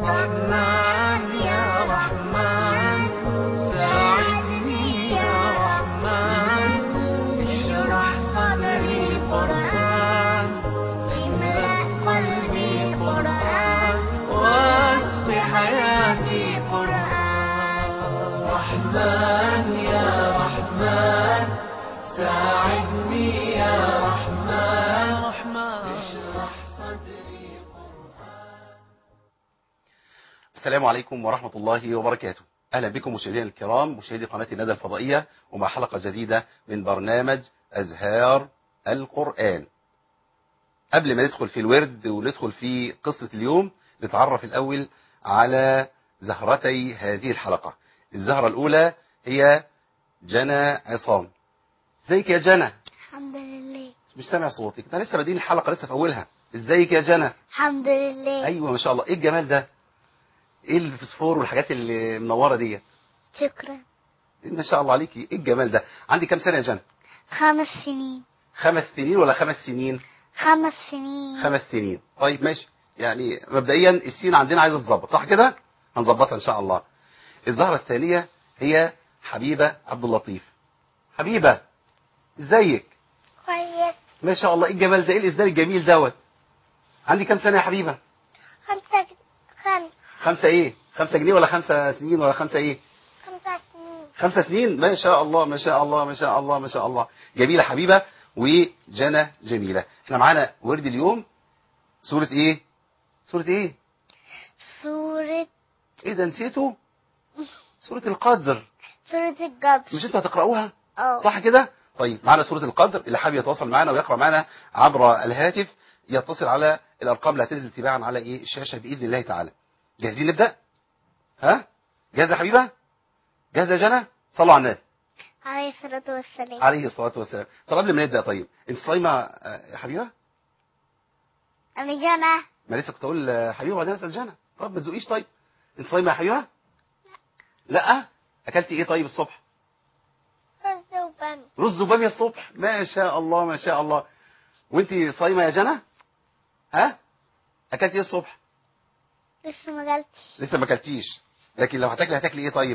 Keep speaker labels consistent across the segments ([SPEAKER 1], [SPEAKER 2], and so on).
[SPEAKER 1] رحمن يا رحمن ساعدني يا رحمن اشرح صدري قرآن املأ قلبي قرآن واسق حياتي قرآن رحمن يا رحمن ساعدني يا رحمن اشرح صدري
[SPEAKER 2] السلام عليكم ورحمة الله وبركاته أهلا بكم مشاهدينا الكرام مشاهدي قناة الندى الفضائية ومع حلقة جديدة من برنامج أزهار القرآن قبل ما ندخل في الورد وندخل في قصة اليوم نتعرف الأول على زهرتي هذه الحلقة الزهرة الأولى هي جنى عصام ازيك يا جنى
[SPEAKER 3] الحمد لله
[SPEAKER 2] مش سامع صوتك ده لسه بادئين الحلقة لسه في أولها ازيك يا جنى
[SPEAKER 3] الحمد لله
[SPEAKER 2] ايوه ما شاء الله ايه الجمال ده ايه الفسفور والحاجات اللي منوره ديت
[SPEAKER 3] شكرا
[SPEAKER 2] ما شاء الله عليكي ايه الجمال ده عندي كام سنه يا جنى
[SPEAKER 3] خمس سنين
[SPEAKER 2] خمس سنين ولا خمس سنين
[SPEAKER 3] خمس سنين
[SPEAKER 2] خمس سنين طيب ماشي يعني مبدئيا السين عندنا عايزه تظبط صح كده هنظبطها ان شاء الله الزهره الثانيه هي حبيبه عبد اللطيف حبيبه ازيك
[SPEAKER 3] كويس
[SPEAKER 2] ما شاء الله ايه الجمال ده ايه الاسدال الجميل دوت عندي كام سنه يا حبيبه
[SPEAKER 3] خمسة خمس
[SPEAKER 2] خمسه ايه خمسه جنيه ولا خمسه سنين ولا خمسه ايه
[SPEAKER 3] خمسة سنين
[SPEAKER 2] خمسة سنين ما شاء الله ما شاء الله ما شاء الله ما شاء الله جميلة حبيبة وجنى جميلة احنا معانا ورد اليوم سورة ايه سورة ايه
[SPEAKER 3] سورة
[SPEAKER 2] ايه ده نسيته سورة القدر
[SPEAKER 3] سورة الجبر
[SPEAKER 2] مش انتوا هتقرأوها
[SPEAKER 3] اه
[SPEAKER 2] صح كده طيب معانا سورة القدر اللي حابب يتواصل معانا ويقرأ معانا عبر الهاتف يتصل على الارقام اللي هتنزل تباعا على ايه الشاشة بإذن الله تعالى جاهزين نبدأ ها جاهزة يا حبيبة جاهزة يا جنى صلوا على النبي
[SPEAKER 3] عليه الصلاة والسلام
[SPEAKER 2] عليه الصلاة والسلام طب قبل ما نبدأ طيب انت صايمة آه، يا حبيبة
[SPEAKER 3] أنا جنى
[SPEAKER 2] ما لسه كنت اقول آه، حبيبة وبعدين اسال جنى طب ما تزقيش طيب انت صايمة يا حبيبة لا اكلتي ايه طيب الصبح
[SPEAKER 3] رز وبن
[SPEAKER 2] رز وبامية الصبح ما شاء الله ما شاء الله وانت صايمة يا جنى ها اكلتي ايه الصبح
[SPEAKER 3] لسه ما قلتش
[SPEAKER 2] لسه ما اكلتيش لكن لو هتاكلي هتاكلي ايه طيب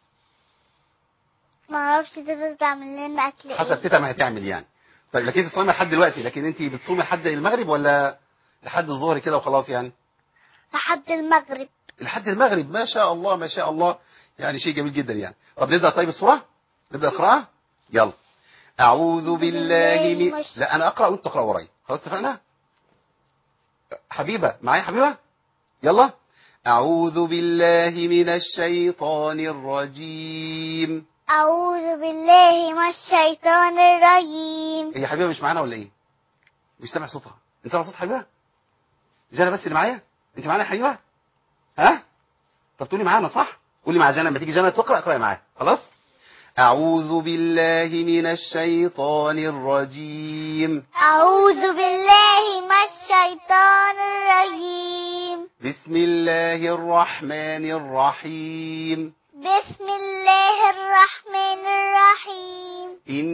[SPEAKER 3] ما اعرفش تقدر تعمل لنا أكل
[SPEAKER 2] حسب
[SPEAKER 3] ايه
[SPEAKER 2] تيتا ما هتعمل يعني طيب لكن انت صايمة لحد دلوقتي لكن انت بتصومي لحد المغرب ولا لحد الظهر كده وخلاص يعني
[SPEAKER 3] لحد المغرب
[SPEAKER 2] لحد المغرب ما شاء الله ما شاء الله يعني شيء جميل جدا يعني طب نبدأ طيب السورة نبدأ القراءة يلا أعوذ بالله من لا أنا أقرأ وأنت تقرأ ورايا خلاص اتفقنا حبيبة معايا حبيبة يلا أعوذ بالله من الشيطان الرجيم
[SPEAKER 3] أعوذ بالله من الشيطان الرجيم
[SPEAKER 2] هي حبيبة مش معانا ولا إيه مش سامع صوتها أنت سامع صوت حبيبة جانا بس اللي معايا أنت معانا يا حبيبة ها طب تقولي معانا صح قولي مع جانا لما تيجي جانا تقرأ اقرأي معايا خلاص أعوذ بالله من الشيطان الرجيم
[SPEAKER 3] أعوذ بالله من الشيطان الرجيم
[SPEAKER 2] بسم الله الرحمن الرحيم
[SPEAKER 3] بسم الله الرحمن الرحيم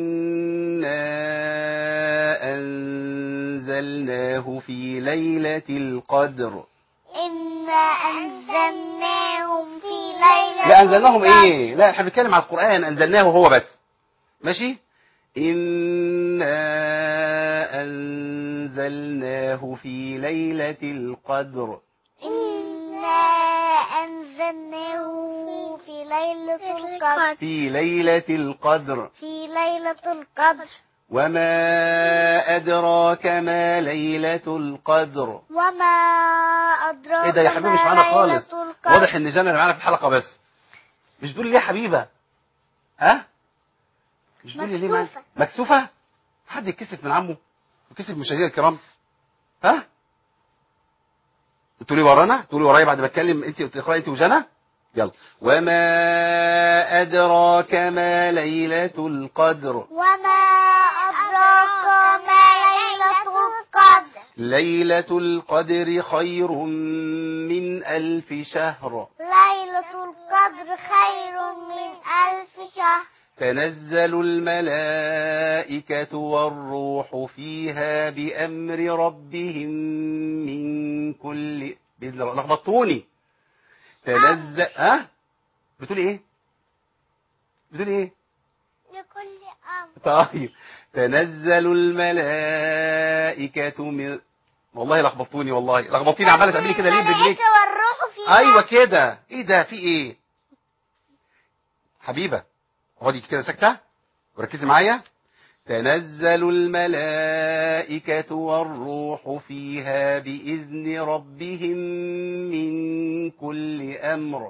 [SPEAKER 2] إنا أنزلناه في ليلة القدر
[SPEAKER 3] إنا أنزلناهم في ليلة
[SPEAKER 2] لا أنزلناهم
[SPEAKER 3] القدر.
[SPEAKER 2] إيه لا احنا بنتكلم على القرآن أنزلناه هو بس ماشي إنا أنزلناه في ليلة القدر
[SPEAKER 3] إنا أنزلناه في ليلة القدر
[SPEAKER 2] في ليلة القدر
[SPEAKER 3] في ليلة القدر
[SPEAKER 2] وما أدراك ما ليلة القدر
[SPEAKER 3] وما أدراك
[SPEAKER 2] ايه ده يا حبيبي مش
[SPEAKER 3] ما
[SPEAKER 2] معانا خالص
[SPEAKER 3] ليلة القدر
[SPEAKER 2] واضح ان جانا اللي معانا في الحلقة بس مش تقولي ليه يا حبيبة ها مش تقولي ليه معانا
[SPEAKER 3] مكسوفة.
[SPEAKER 2] مكسوفة حد يتكسف من عمه يتكسف من مشاهدينا الكرام ها تقولي ورانا تقولي ورايا بعد ما اتكلم انت تقراي انت وجانا يلا وما أدراك ما ليلة القدر
[SPEAKER 3] وما أدراك ما ليلة القدر
[SPEAKER 2] ليلة القدر خير من ألف شهر
[SPEAKER 3] ليلة القدر خير من ألف شهر
[SPEAKER 2] تنزل الملائكة والروح فيها بأمر ربهم من كل بإذن الله لخبطوني تنزل ها بتقول ايه بتقول ايه
[SPEAKER 3] لكل أمر
[SPEAKER 2] طيب تنزل الملائكة من والله لخبطوني والله لخبطيني عماله تعملي كده ليه برجليك
[SPEAKER 3] الملائكة والروح فيها
[SPEAKER 2] ايوه كده ايه ده في ايه حبيبه اقعدي كده ساكته وركزي معايا تنزل الملائكة والروح فيها بإذن ربهم من كل أمر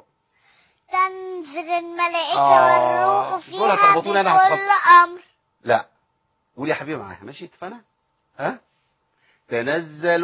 [SPEAKER 3] تنزل الملائكة
[SPEAKER 2] آه.
[SPEAKER 3] والروح
[SPEAKER 2] دول
[SPEAKER 3] فيها
[SPEAKER 2] هتخبطوني أنا
[SPEAKER 3] بكل
[SPEAKER 2] هتخبط.
[SPEAKER 3] أمر
[SPEAKER 2] لا قولي يا حبيبي معايا ماشي اتفقنا ها تنزل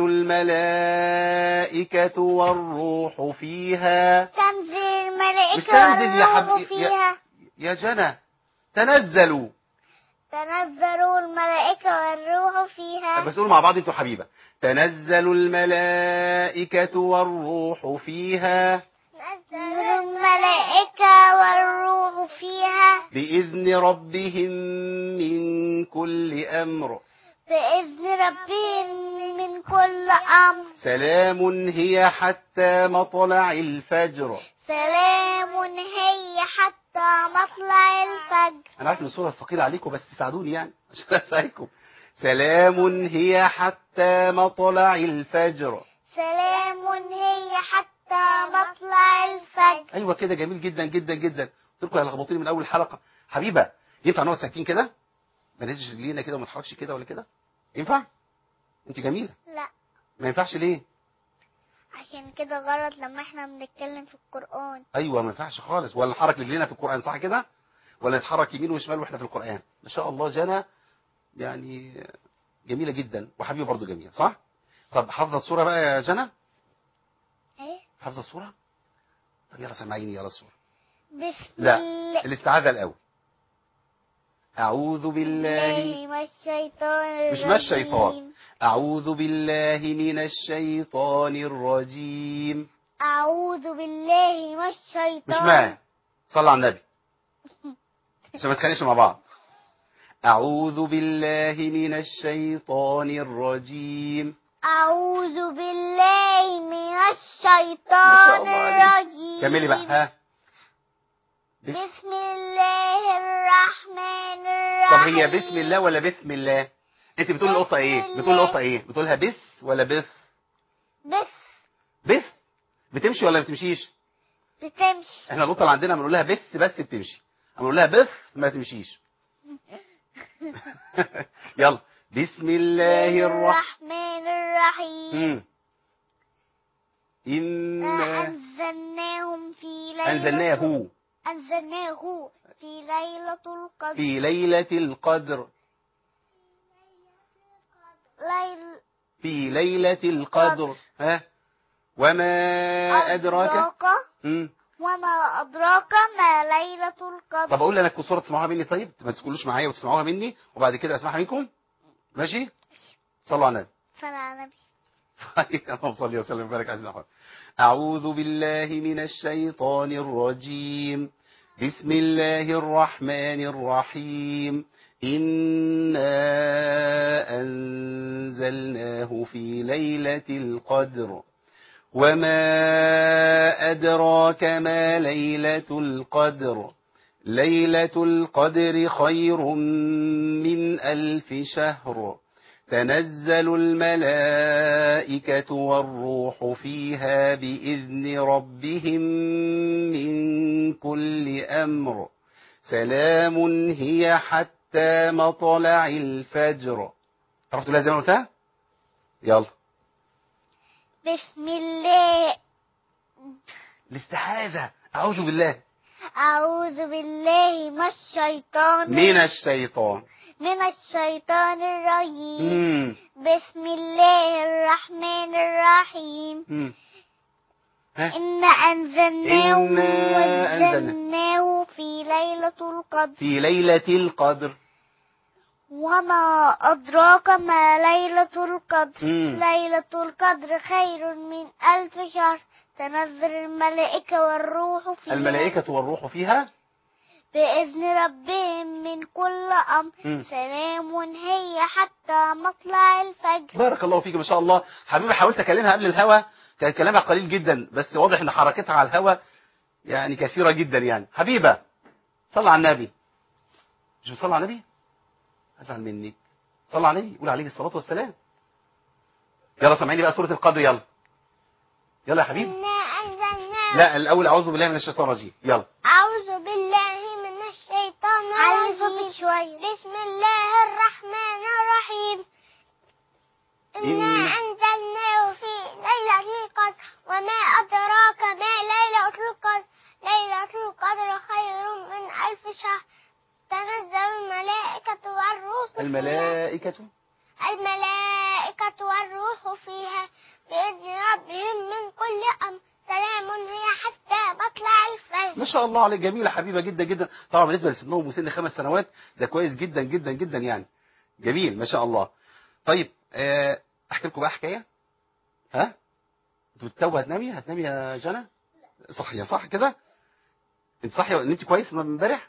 [SPEAKER 2] الملائكة والروح فيها
[SPEAKER 3] تنزل الملائكة
[SPEAKER 2] مش تنزل يا
[SPEAKER 3] والروح
[SPEAKER 2] حبيبي
[SPEAKER 3] فيها
[SPEAKER 2] يا جنى تنزلوا
[SPEAKER 3] تنزلوا الملائكة والروح فيها
[SPEAKER 2] بس قولوا مع بعض انتوا حبيبة تنزل الملائكة والروح فيها
[SPEAKER 3] تنزل الملائكة والروح فيها
[SPEAKER 2] بإذن ربهم من كل أمر
[SPEAKER 3] بإذن ربهم من كل أمر
[SPEAKER 2] سلام هي حتى مطلع الفجر
[SPEAKER 3] سلام هي حتى مطلع الفجر
[SPEAKER 2] أنا عارف إن الصورة ثقيلة عليكم بس تساعدوني يعني عشان أساعدكم سلام هي حتى مطلع الفجر
[SPEAKER 3] سلام هي حتى مطلع الفجر
[SPEAKER 2] ايوه كده جميل جدا جدا جدا قلت لكم هيلخبطوني من اول حلقه حبيبه ينفع نقعد ساكتين كده ما نهزش رجلينا كده وما نتحركش كده ولا كده ينفع انت جميله
[SPEAKER 3] لا
[SPEAKER 2] ما ينفعش ليه
[SPEAKER 3] عشان كده غلط لما احنا بنتكلم في القرآن
[SPEAKER 2] ايوه ما ينفعش خالص ولا نحرك رجلينا في القران صح كده ولا نتحرك يمين وشمال واحنا في القران ما شاء الله جنى يعني جميله جدا وحبيبه برضو جميله صح طب حافظه الصوره بقى يا جنى
[SPEAKER 3] ايه
[SPEAKER 2] حافظه الصوره طب يلا سمعيني يلا الصوره
[SPEAKER 3] بسم
[SPEAKER 2] لا
[SPEAKER 3] الله
[SPEAKER 2] الاستعاذه الاول اعوذ بالله
[SPEAKER 3] من الشيطان
[SPEAKER 2] مش ما الشيطان.
[SPEAKER 3] الرجيم.
[SPEAKER 2] أعوذ بالله من الشيطان الرجيم
[SPEAKER 3] أعوذ بالله من الشيطان
[SPEAKER 2] مش معي صلى على النبي عشان ما تخانقش مع بعض أعوذ بالله من الشيطان الرجيم
[SPEAKER 3] أعوذ بالله من
[SPEAKER 2] ما
[SPEAKER 3] الشيطان
[SPEAKER 2] شاء الله عليك.
[SPEAKER 3] الرجيم
[SPEAKER 2] كملي بقى ها بس...
[SPEAKER 3] بسم الله الرحمن
[SPEAKER 2] طب
[SPEAKER 3] الرحيم
[SPEAKER 2] هي بسم الله ولا بسم الله انت بتقول القطه ايه
[SPEAKER 3] بسم
[SPEAKER 2] بتقول
[SPEAKER 3] الله.
[SPEAKER 2] القطه ايه بتقولها بس ولا بث
[SPEAKER 3] بس
[SPEAKER 2] بث بتمشي ولا ما بتمشيش
[SPEAKER 3] بتمشي
[SPEAKER 2] احنا القطه اللي عندنا بنقول لها بس بس بتمشي بنقول لها بث ما تمشيش يلا بسم الله الرحمن
[SPEAKER 3] الرحمن الرحيم
[SPEAKER 2] مم. إنا
[SPEAKER 3] أنزلناهم في ليلة
[SPEAKER 2] أنزلناه
[SPEAKER 3] أنزلناه في ليلة القدر
[SPEAKER 2] في ليلة القدر
[SPEAKER 3] ليل
[SPEAKER 2] في ليلة القدر ها وما أدراك مم.
[SPEAKER 3] وما أدراك ما ليلة القدر
[SPEAKER 2] طب أقول لك الصورة تسمعوها مني طيب ما تقولوش معايا وتسمعوها مني وبعد كده أسمعها منكم ماشي صلوا على النبي
[SPEAKER 3] صلى على النبي
[SPEAKER 2] طيب اللهم صل وسلم وبارك على سيدنا محمد أعوذ بالله من الشيطان الرجيم بسم الله الرحمن الرحيم إنا أنزلناه في ليلة القدر وما أدراك ما ليلة القدر ليلة القدر خير من ألف شهر تنزل الملائكة والروح فيها بإذن ربهم من كل أمر سلام هي حتى مطلع الفجر عرفتوا لها زي ما قلتها؟ يلا
[SPEAKER 3] بسم الله
[SPEAKER 2] الاستعاذة أعوذ بالله
[SPEAKER 3] أعوذ بالله من الشيطان
[SPEAKER 2] من الشيطان
[SPEAKER 3] من الشيطان الرجيم
[SPEAKER 2] مم.
[SPEAKER 3] بسم الله الرحمن الرحيم
[SPEAKER 2] مم. ها؟
[SPEAKER 3] إن أنزلناه
[SPEAKER 2] إنا أنزلنا.
[SPEAKER 3] وزلناه في ليلة القدر
[SPEAKER 2] في ليلة القدر
[SPEAKER 3] وما أدراك ما ليلة القدر
[SPEAKER 2] مم.
[SPEAKER 3] ليلة القدر خير من ألف شهر تنزل الملائكة والروح فيها
[SPEAKER 2] الملائكة والروح فيها
[SPEAKER 3] بإذن ربهم من كل أمر
[SPEAKER 2] مم.
[SPEAKER 3] سلام هي حتى مطلع الفجر
[SPEAKER 2] بارك الله فيك ما شاء الله حبيبي حاولت اكلمها قبل الهوا كان كلامها قليل جدا بس واضح ان حركتها على الهواء يعني كثيره جدا يعني حبيبه صلى على النبي مش بتصلي على النبي ازعل منك صلى على النبي قول عليه الصلاه والسلام يلا سامعيني بقى سوره القدر يلا يلا يا حبيبي
[SPEAKER 3] إنا أنزلناه
[SPEAKER 2] لا الاول اعوذ بالله من الشيطان الرجيم يلا
[SPEAKER 3] أعوذ بالله من الشيطان الرجيم شوية بسم الله الرحمن الرحيم إنا
[SPEAKER 2] إن-
[SPEAKER 3] أنزلناه في ليلة القدر وما أدراك ما ليلة القدر ليلة القدر خير من ألف شهر تنزل الملائكة والروح فيها
[SPEAKER 2] الملائكه
[SPEAKER 3] الملائكة والروح فيها بإذن ربهم من كل أمر سلام هي حتى مطلع الفجر
[SPEAKER 2] ما شاء الله عليك جميله حبيبه جدا جدا طبعا بالنسبه لسنهم وسن خمس سنوات ده كويس جدا جدا جدا يعني جميل ما شاء الله طيب آه، احكي لكم بقى حكايه ها انتوا بتتوه هتنامي هتنامي يا جنى صحيه صح كده انت صاحيه نمتي كويس من امبارح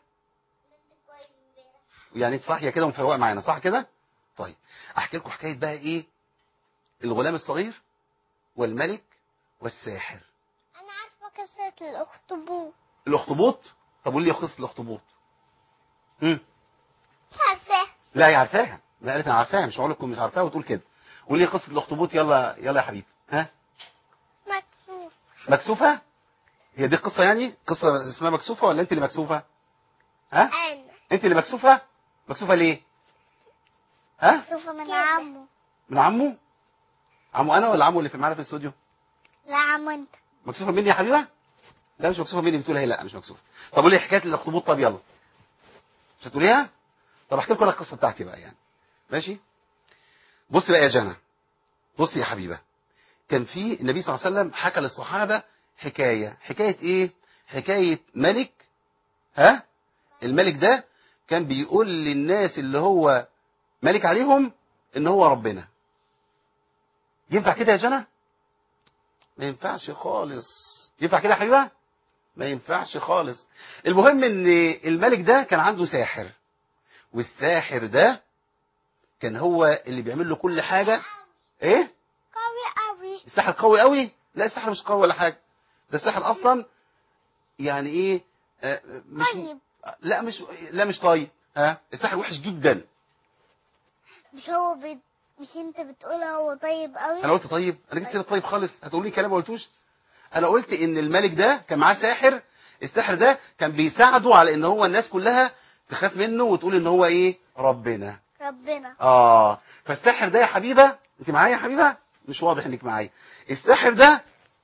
[SPEAKER 2] يعني انت صاحيه كده ومفوقه معانا صح كده طيب احكي لكم حكايه بقى ايه الغلام الصغير والملك والساحر
[SPEAKER 3] أنا عارفة قصة الأخطبوط
[SPEAKER 2] الاخطبوط طب قول لي قصه الاخطبوط امم
[SPEAKER 3] مش عارفة
[SPEAKER 2] لا هي عارفاها لا قالت انا عارفاها مش هقول لكم مش عارفاها وتقول كده قول لي قصه الاخطبوط يلا يلا يا حبيبي ها
[SPEAKER 3] مكسوف
[SPEAKER 2] مكسوفه هي دي قصه يعني قصه اسمها مكسوفه ولا انت اللي مكسوفه ها
[SPEAKER 3] أنا
[SPEAKER 2] انت اللي مكسوفه مكسوفه ليه ها
[SPEAKER 3] مكسوفة من عمو
[SPEAKER 2] من عمه عمو انا ولا عمو اللي في معانا في الاستوديو
[SPEAKER 3] لا عمو أنت
[SPEAKER 2] مكسوفه مني يا حبيبه لا مش مكسوفه مني بتقول هي لا مش مكسوفه طب قولي حكايه الاخطبوط طب يلا مش هتقوليها طب احكي لكم انا القصه بتاعتي بقى يعني ماشي بص بقى يا جنى بص يا حبيبه كان في النبي صلى الله عليه وسلم حكى للصحابه حكايه حكايه ايه حكايه ملك ها الملك ده كان بيقول للناس اللي هو ملك عليهم ان هو ربنا ينفع كده يا جنى ما ينفعش خالص ينفع كده يا حبيبه ما ينفعش خالص المهم ان الملك ده كان عنده ساحر والساحر ده كان هو اللي بيعمل له كل حاجه ايه
[SPEAKER 3] قوي قوي
[SPEAKER 2] الساحر قوي قوي لا الساحر مش قوي ولا حاجه ده الساحر اصلا يعني ايه آه، مش
[SPEAKER 3] طيب
[SPEAKER 2] لا مش لا مش طيب ها الساحر وحش جدا
[SPEAKER 3] مش هو بي... مش انت بتقول هو طيب قوي
[SPEAKER 2] انا قلت طيب انا جبت سيره طيب خالص هتقولي كلام ما قلتوش انا قلت ان الملك ده كان معاه ساحر الساحر ده كان بيساعده على ان هو الناس كلها تخاف منه وتقول ان هو ايه ربنا
[SPEAKER 3] ربنا
[SPEAKER 2] اه فالساحر ده يا حبيبه انت معايا يا حبيبه مش واضح انك معايا الساحر ده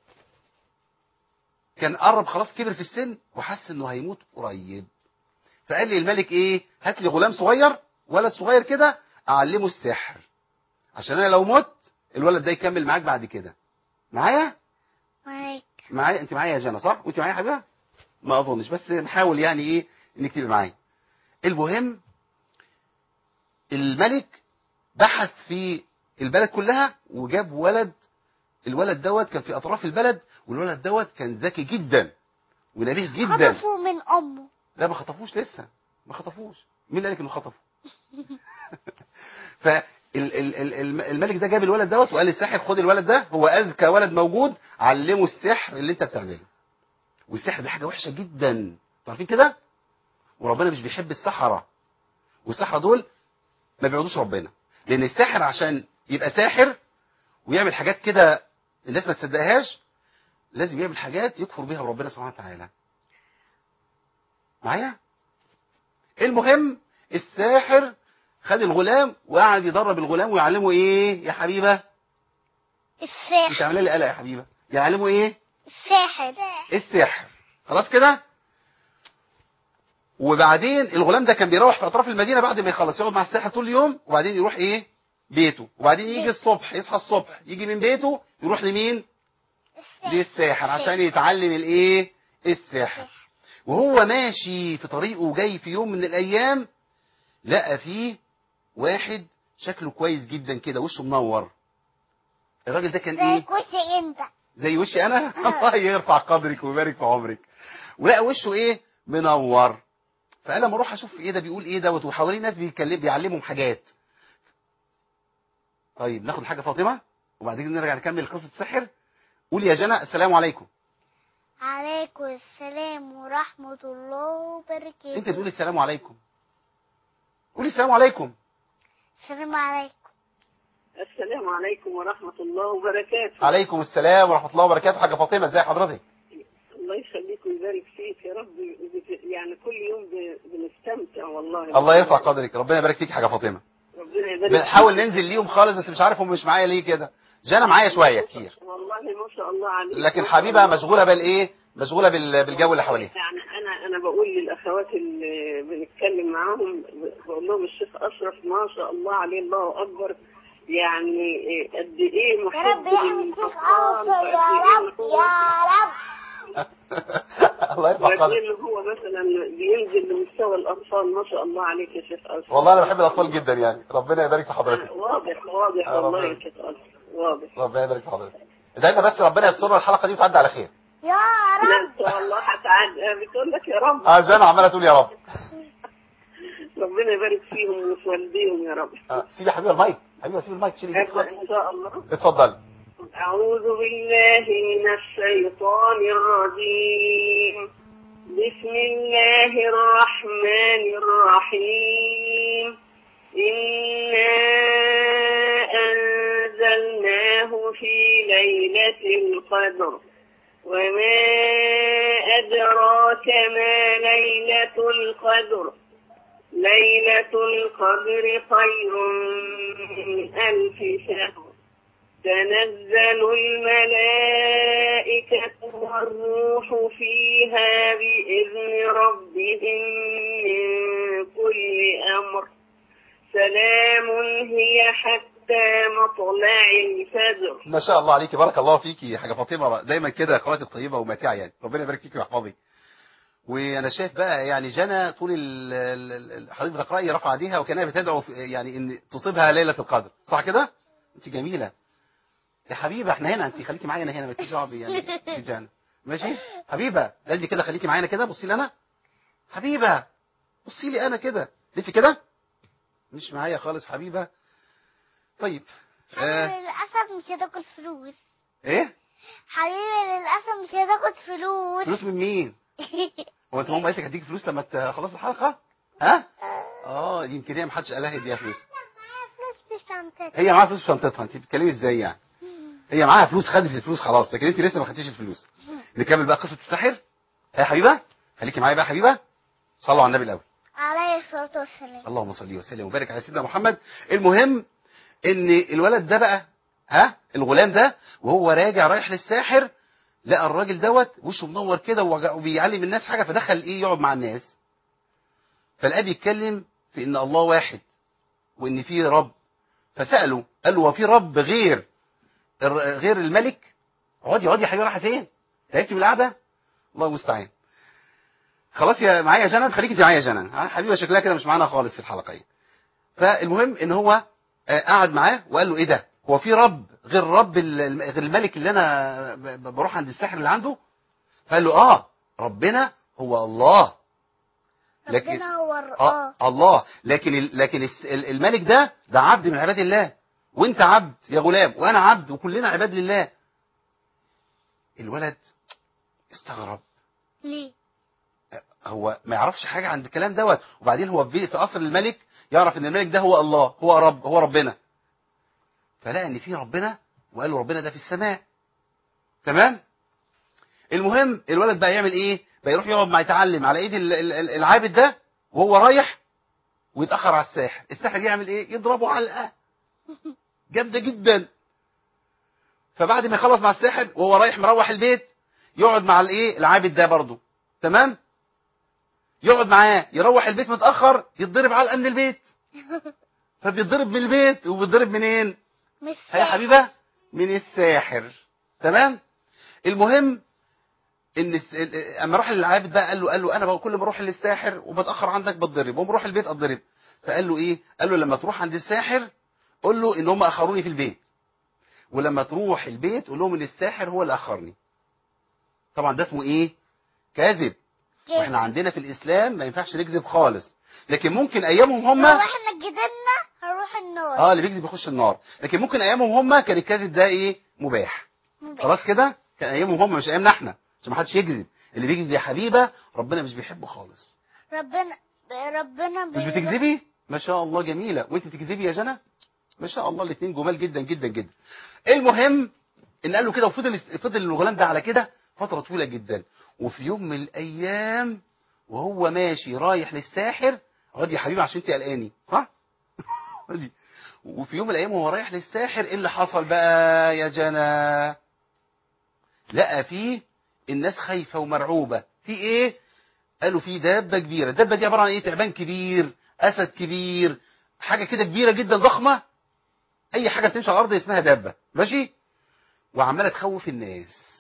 [SPEAKER 2] كان قرب خلاص كبر في السن وحس انه هيموت قريب فقال لي الملك ايه هات لي غلام صغير ولد صغير كده اعلمه السحر عشان انا لو مت الولد ده يكمل معاك بعد كده معايا
[SPEAKER 3] معاك
[SPEAKER 2] معايا انت معايا يا جنى صح وانت معايا يا حبيبه ما اظنش بس نحاول يعني ايه انك تبقي معايا المهم الملك بحث في البلد كلها وجاب ولد الولد دوت كان في اطراف البلد والولد دوت كان ذكي جدا ونبيه جدا
[SPEAKER 3] خطفوا من امه
[SPEAKER 2] لا ما خطفوش لسه ما خطفوش مين اللي قال لك انه خطفه فالملك ده جاب الولد دوت وقال للساحر خد الولد ده هو اذكى ولد موجود علمه السحر اللي انت بتعمله والسحر ده حاجه وحشه جدا عارفين كده وربنا مش بيحب السحره والسحره دول ما بيعبدوش ربنا لان الساحر عشان يبقى ساحر ويعمل حاجات كده الناس ما تصدقهاش لازم يعمل حاجات يكفر بها ربنا سبحانه وتعالى معايا المهم الساحر خد الغلام وقعد يدرب الغلام ويعلمه ايه يا حبيبه انت
[SPEAKER 3] الساحر
[SPEAKER 2] عامله لي قلق يا حبيبه يعلمه ايه
[SPEAKER 3] الساحر
[SPEAKER 2] السحر خلاص كده وبعدين الغلام ده كان بيروح في اطراف المدينه بعد ما يخلص يقعد مع الساحر طول اليوم وبعدين يروح ايه بيته وبعدين يجي الصبح يصحى الصبح يجي من بيته يروح لمين للساحر عشان يتعلم الايه السحر وهو ماشي في طريقه وجاي في يوم من الايام لقى فيه واحد شكله كويس جدا كده وشه منور الراجل ده كان
[SPEAKER 3] زي
[SPEAKER 2] ايه
[SPEAKER 3] كوشي انت
[SPEAKER 2] زي وشي انا الله يرفع قدرك ويبارك في عمرك ولقى وشه ايه منور فقال لما اروح اشوف ايه ده بيقول ايه دوت وحواليه ناس بيتكلم بيعلمهم حاجات طيب ناخد حاجه فاطمه وبعدين نرجع نكمل قصه السحر قولي يا جنى السلام عليكم
[SPEAKER 3] عليكم السلام ورحمة الله وبركاته
[SPEAKER 2] انت تقولي السلام عليكم قولي السلام عليكم
[SPEAKER 3] السلام عليكم
[SPEAKER 4] السلام عليكم ورحمة الله وبركاته
[SPEAKER 2] عليكم السلام ورحمه الله وبركاته حاجه فاطمه ازي حضرتك
[SPEAKER 4] الله يخليك ويبارك فيك يا رب بت- يعني كل يوم ب- بنستمتع والله
[SPEAKER 2] الله يرفع قدرك ربنا يبارك فيك حاجه فاطمه
[SPEAKER 4] ربنا يبارك
[SPEAKER 2] بنحاول ننزل ليهم خالص بس مش عارف هم مش معايا ليه كده جانا معايا شويه كتير
[SPEAKER 4] والله ما شاء الله عليك
[SPEAKER 2] لكن
[SPEAKER 4] ما شاء
[SPEAKER 2] حبيبه
[SPEAKER 4] الله.
[SPEAKER 2] مشغوله بالايه مشغوله بال- بالجو اللي حواليها
[SPEAKER 4] يعني انا انا بقول للاخوات اللي بنتكلم معاهم بقول لهم الشيخ اشرف ما شاء الله عليه الله اكبر يعني إيه قد ايه
[SPEAKER 3] يا
[SPEAKER 4] محب
[SPEAKER 3] رب يعمل فيك
[SPEAKER 4] للأطفال،
[SPEAKER 3] عافية يا
[SPEAKER 4] وقد إيه
[SPEAKER 3] رب
[SPEAKER 4] هو-
[SPEAKER 3] يا رب
[SPEAKER 2] الله يرفع
[SPEAKER 4] وقد
[SPEAKER 2] قدرك
[SPEAKER 4] ايه إن هو مثلا بينزل لمستوى الاطفال ما شاء الله عليك يا شيخ اشرف
[SPEAKER 2] والله انا بحب الاطفال جدا يعني ربنا يبارك في حضرتك
[SPEAKER 4] واضح واضح
[SPEAKER 2] يا
[SPEAKER 4] والله
[SPEAKER 2] رب.
[SPEAKER 4] يا شيخ أشرف واضح
[SPEAKER 2] ربنا يبارك في حضرتك ادعي بس ربنا يستر الحلقه دي وتعدي على خير
[SPEAKER 3] يا
[SPEAKER 4] لا
[SPEAKER 3] رب
[SPEAKER 4] ان شاء الله هتعدي بتقول لك يا رب
[SPEAKER 2] اه جانا عماله تقول يا رب
[SPEAKER 4] ربنا يبارك فيهم وفي والديهم يا رب
[SPEAKER 2] آه، سيبي يا حبيبي المايك حبيبي سيبي المايك شيلي ايدك
[SPEAKER 4] أبدأ
[SPEAKER 2] خالص
[SPEAKER 4] ان شاء الله
[SPEAKER 2] اتفضلي
[SPEAKER 4] أعوذ بالله من الشيطان الرجيم بسم الله الرحمن الرحيم إنا أنزلناه في ليلة القدر وما أدراك ما ليلة القدر ليلة القدر خير من ألف شهر تنزل الملائكة والروح فيها بإذن ربهم من كل أمر سلام هي حتى مطلع الفجر
[SPEAKER 2] ما شاء الله عليكي بارك الله فيكي يا حاجه فاطمه دايما كده قراءتك طيبه وماتعه يعني ربنا يبارك فيكي ويحفظك وانا شايف بقى يعني جنى طول ال- ال- ال- حضرتك بتقراي رفع ايديها وكانها بتدعو في- يعني ان تصيبها ليله القدر صح كده انت جميله يا حبيبه احنا هنا انت خليكي معايا انا هنا مالكيش دعوه بي- يعني في جنى ماشي حبيبه لازم كده خليكي معايا كده بصي لي انا حبيبه بصي لي انا كده لفي كده مش معايا خالص حبيبه طيب آه
[SPEAKER 3] حبيبي للأسف مش هتاخد فلوس
[SPEAKER 2] ايه
[SPEAKER 3] حبيبي للأسف مش هتاخد فلوس
[SPEAKER 2] فلوس من مين هو انت ماما قالت لك هديك فلوس لما تخلص الحلقه ها اه دي يمكن هي ما حدش قالها يديها فلوس
[SPEAKER 3] معايا فلوس في شنطتي
[SPEAKER 2] هي معاها فلوس في شنطتها انت بتتكلمي ازاي يعني هي معاها فلوس خدت الفلوس خلاص لكن انت لسه ما خدتيش الفلوس نكمل بقى قصه الساحر يا حبيبه خليكي معايا بقى يا حبيبه صلوا على النبي الاول
[SPEAKER 3] عليه الصلاة والسلام
[SPEAKER 2] اللهم صل وسلم وبارك على سيدنا محمد المهم ان الولد ده بقى ها الغلام ده وهو راجع رايح للساحر لقى الراجل دوت وشه منور كده ووجع- وبيعلم الناس حاجه فدخل ايه يقعد مع الناس فالاب يتكلم في ان الله واحد وان في رب فساله قال له هو في رب غير الر- غير الملك اقعدي اقعدي يا حبيبي رايحه فين تعبتي من القعده الله المستعان خلاص يا معايا يا جنى خليكي انت معايا يا جنى حبيبه شكلها كده مش معانا خالص في الحلقه يعني. فالمهم ان هو آه، قعد معاه وقال له ايه ده هو في رب غير رب ال- الم- غير الملك اللي انا ب- ب- بروح عند الساحر اللي عنده فقال له اه ربنا هو الله لكن
[SPEAKER 3] ربنا هو
[SPEAKER 2] اه
[SPEAKER 3] الرقاه
[SPEAKER 2] الله لكن ال- لكن الس- ال- الملك ده ده عبد من عباد الله وانت عبد يا غلام وانا عبد وكلنا عباد لله الولد استغرب
[SPEAKER 3] ليه
[SPEAKER 2] هو ما يعرفش حاجة عن الكلام دوت وبعدين هو في في قصر الملك يعرف ان الملك ده هو الله هو رب هو ربنا فلقى ان في ربنا وقال له ربنا ده في السماء تمام المهم الولد بقى يعمل ايه بقى يروح يقعد مع يتعلم على ايد ال- ال- ال- العابد ده وهو رايح ويتاخر على الساحر الساحر يعمل ايه يضربه علقه جامده جدا فبعد ما يخلص مع الساحر وهو رايح مروح البيت يقعد مع الايه العابد ده برضه تمام يقعد معاه يروح البيت متاخر يتضرب علقه من البيت فبيتضرب من البيت وبيتضرب منين
[SPEAKER 3] مش
[SPEAKER 2] هي حبيبه من الساحر تمام المهم ان الس- ال- اما راح للعابد بقى قال له قال له انا بقى كل ما اروح للساحر وبتاخر عندك بتضرب وما اروح البيت اتضرب فقال له ايه قال له لما تروح عند الساحر قول له ان هم اخروني في البيت ولما تروح البيت قول لهم ان الساحر هو اللي اخرني طبعا ده اسمه ايه كاذب واحنا عندنا في الاسلام ما ينفعش نكذب خالص لكن ممكن ايامهم هم
[SPEAKER 3] لو احنا جدنا هنروح النار
[SPEAKER 2] اه اللي بيكذب يخش النار لكن ممكن ايامهم هم كان الكذب ده ايه مباح خلاص كده كان ايامهم هم مش ايامنا احنا عشان ما حدش يكذب اللي بيكذب يا حبيبه ربنا مش بيحبه خالص
[SPEAKER 3] ربنا ربنا
[SPEAKER 2] مش بتكذبي ما شاء الله جميله وانت بتكذبي يا جنى ما شاء الله الاثنين جمال جدا جدا جدا المهم ان قال له كده وفضل فضل الغلام ده على كده فتره طويله جدا وفي يوم من الايام وهو ماشي رايح للساحر اقعدي يا حبيبي عشان انت قلقاني صح اقعدي وفي يوم من الايام وهو رايح للساحر ايه اللي حصل بقى يا جنى لقى فيه الناس خايفه ومرعوبه في ايه قالوا في دابه كبيره الدابه دي عباره عن ايه تعبان كبير اسد كبير حاجه كده كبيره جدا ضخمه اي حاجه بتمشي على الارض اسمها دابه ماشي وعماله تخوف الناس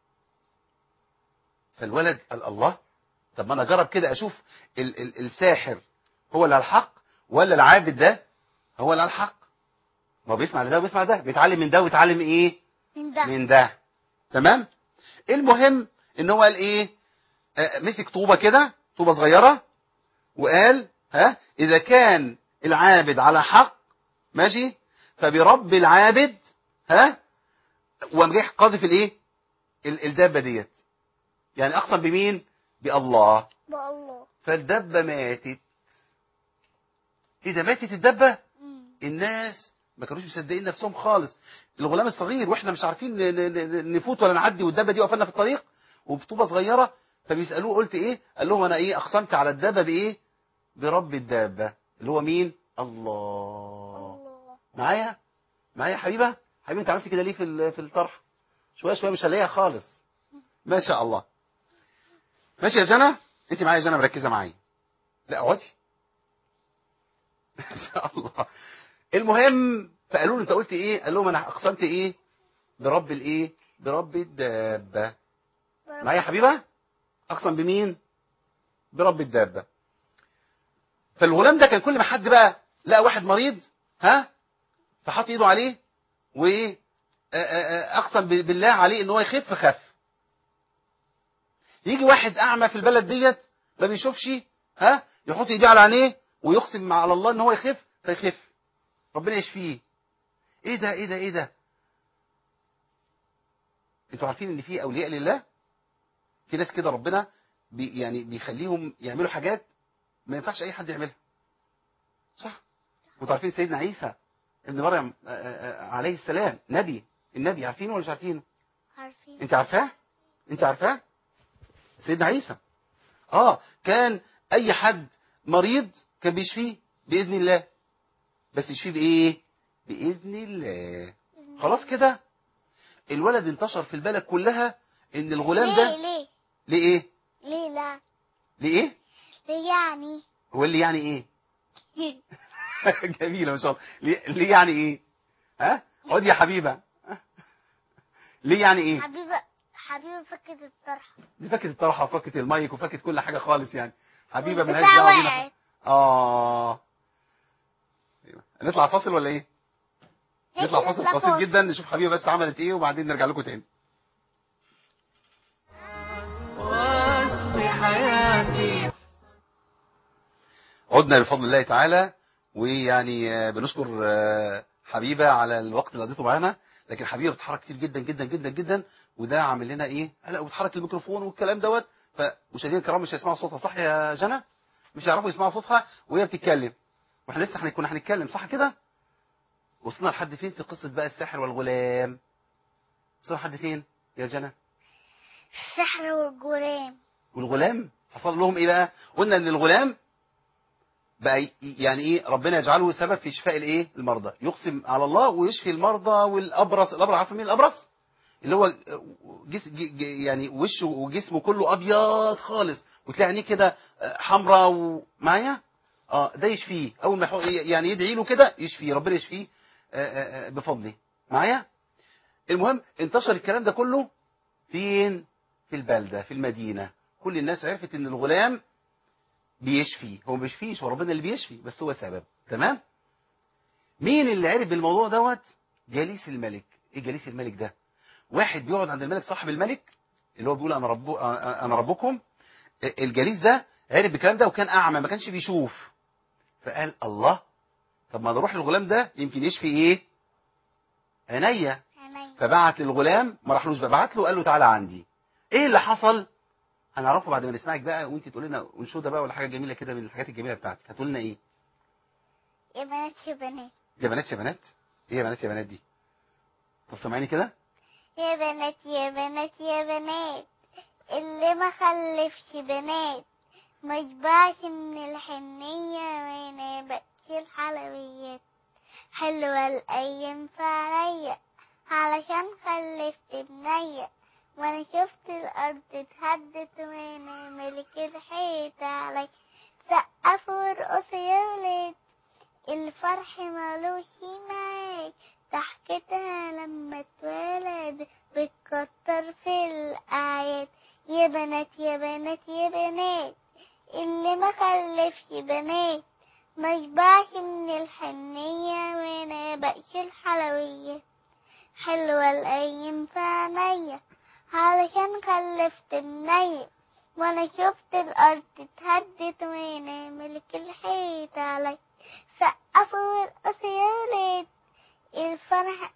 [SPEAKER 2] فالولد قال الله طب ما انا اجرب كده اشوف ال ال الساحر هو اللي على الحق ولا العابد ده هو اللي على الحق ما هو بيسمع ده وبيسمع ده بيتعلم من ده ويتعلم ايه
[SPEAKER 3] من ده
[SPEAKER 2] من ده تمام المهم ان هو قال ايه آه، مسك طوبه كده طوبه صغيره وقال ها اذا كان العابد على حق ماشي فبرب العابد ها وقام جاي قاذف الايه ال- الدابه ديت يعني اقسم بمين بالله
[SPEAKER 3] بقى الله
[SPEAKER 2] فالدبه ماتت ايه ده ماتت الدبه
[SPEAKER 3] مم.
[SPEAKER 2] الناس ما كانوش مصدقين نفسهم خالص الغلام الصغير واحنا مش عارفين ن- ن- ن- نفوت ولا نعدي والدبه دي وقفلنا في الطريق وبطوبه صغيره فبيسالوه قلت ايه قال لهم انا ايه اقسمت على الدابه بايه برب الدابه اللي هو مين الله
[SPEAKER 3] الله
[SPEAKER 2] معايا معايا يا حبيبه حبيبي انت عملت كده ليه في ال- في الطرح شويه شويه مش هلاقيها خالص ما شاء الله ماشي يا جنى انت معايا يا جنى مركزه معايا لا اقعدي ما شاء الله المهم فقالوا له انت قلت ايه قال لهم انا اقسمت ايه برب الايه برب الدابه معايا يا حبيبه اقسم بمين برب الدابه فالغلام ده كان كل ما حد بقى لقى واحد مريض ها فحط ايده عليه وايه آه، آه، آه، اقسم ب- بالله عليه ان هو يخف خف يجي واحد اعمى في البلد ديت ما بيشوفش ها يحط ايديه على عينيه ويقسم على الله ان هو يخف فيخف ربنا يشفيه ايه ده ايه ده ايه ده انتوا عارفين ان في اولياء لله في ناس كده ربنا بي يعني بيخليهم يعملوا حاجات ما ينفعش اي حد يعملها صح وانتوا عارفين سيدنا عيسى ابن مريم آه، آه، آه، عليه السلام نبي النبي عارفينه ولا مش عارفينه
[SPEAKER 3] عارفين
[SPEAKER 2] انت عارفاه انت عارفاه سيدنا عيسى اه كان اي حد مريض كان بيشفيه باذن الله بس يشفيه بايه باذن الله خلاص كده الولد انتشر في البلد كلها ان الغلام
[SPEAKER 3] ليه
[SPEAKER 2] ده
[SPEAKER 3] ليه
[SPEAKER 2] ليه ايه
[SPEAKER 3] ليه لا
[SPEAKER 2] ليه ايه
[SPEAKER 3] ليه يعني
[SPEAKER 2] هو اللي يعني ايه جميله ما شاء الله ليه, ليه يعني ايه ها خد يا حبيبه ليه يعني ايه
[SPEAKER 3] حبيبة حبيبة فكت الطرحة
[SPEAKER 2] دي فكت الطرحه وفكت المايك وفكت كل حاجه خالص يعني حبيبه ملهاش
[SPEAKER 3] والبتاع
[SPEAKER 2] دعوه بينا
[SPEAKER 3] وقعت.
[SPEAKER 2] اه أيوة. نطلع فاصل ولا ايه نطلع فاصل بسيط جدا نشوف حبيبه بس عملت ايه وبعدين نرجع لكم تاني
[SPEAKER 1] واسق حياتي
[SPEAKER 2] عدنا بفضل الله تعالى ويعني آه، بنشكر آه، حبيبه على الوقت اللي قضيته معانا لكن حبيبه بتتحرك كتير جدا جدا جدا جدا وده عامل لنا ايه لا وبتحرك الميكروفون والكلام دوت فمشاهدينا الكرام مش هيسمعوا صوتها صح يا جنى مش هيعرفوا يسمعوا صوتها وهي بتتكلم واحنا لسه هنكون هنتكلم صح كده وصلنا لحد فين في قصه بقى الساحر والغلام وصلنا لحد فين يا جنى
[SPEAKER 3] السحر والغلام
[SPEAKER 2] والغلام حصل لهم ايه بقى قلنا ان الغلام بقى ي- يعني ايه ربنا يجعله سبب في شفاء الايه المرضى يقسم على الله ويشفي المرضى والابرص الابرص عارف مين الابرص اللي هو جس ج- ج- يعني وشه وجسمه كله ابيض خالص وتلاقي عينيه كده حمراء ومعايا اه ده يشفيه اول ما يحو- يعني يدعي له كده يشفيه ربنا يشفيه آه، آه، آه، بفضله معايا المهم انتشر الكلام ده كله فين في البلدة في المدينة كل الناس عرفت ان الغلام بيشفي هو ما بيشفيش هو ربنا اللي بيشفي بس هو سبب تمام مين اللي عرف بالموضوع دوت جليس الملك ايه جليس الملك ده واحد بيقعد عند الملك صاحب الملك اللي هو بيقول انا رب انا ربكم الجليس ده عرف بالكلام ده وكان اعمى ما كانش بيشوف فقال الله طب ما نروح للغلام ده يمكن يشفي ايه عينيا
[SPEAKER 3] بني
[SPEAKER 2] فبعت للغلام ما راحلوش بقى بعت له قال له تعالى عندي ايه اللي حصل هنعرفه بعد ما نسمعك بقى وانت تقول لنا انشوده بقى ولا حاجه جميله كده من الحاجات الجميله بتاعتك هتقول لنا ايه
[SPEAKER 3] يا بنات يا بنات
[SPEAKER 2] يا بنات يا بنات ايه يا بنات يا بنات دي طب سامعيني كده
[SPEAKER 3] يا بنات يا بنات يا بنات اللي ما خلفش بنات ما يشبعش من الحنية ما ينبقش الحلويات حلوة الأيام في عليا علشان خلفت بنية وانا شفت الأرض اتهدت وانا ملك الحيط علي سقف وارقص يا ولاد الفرح ملوش معاك ضحكتها لما اتولد بتكتر في الأعياد يا بنات يا بنات يا بنات اللي ما خلفش بنات ما يشبعش من الحنية وانا بقش الحلويات حلوة الأيام في عينيا علشان خلفت بنية وانا شفت الأرض اتهدت وانا ملك الحيط علي سقفوا وارقصوا يا ولاد الفرح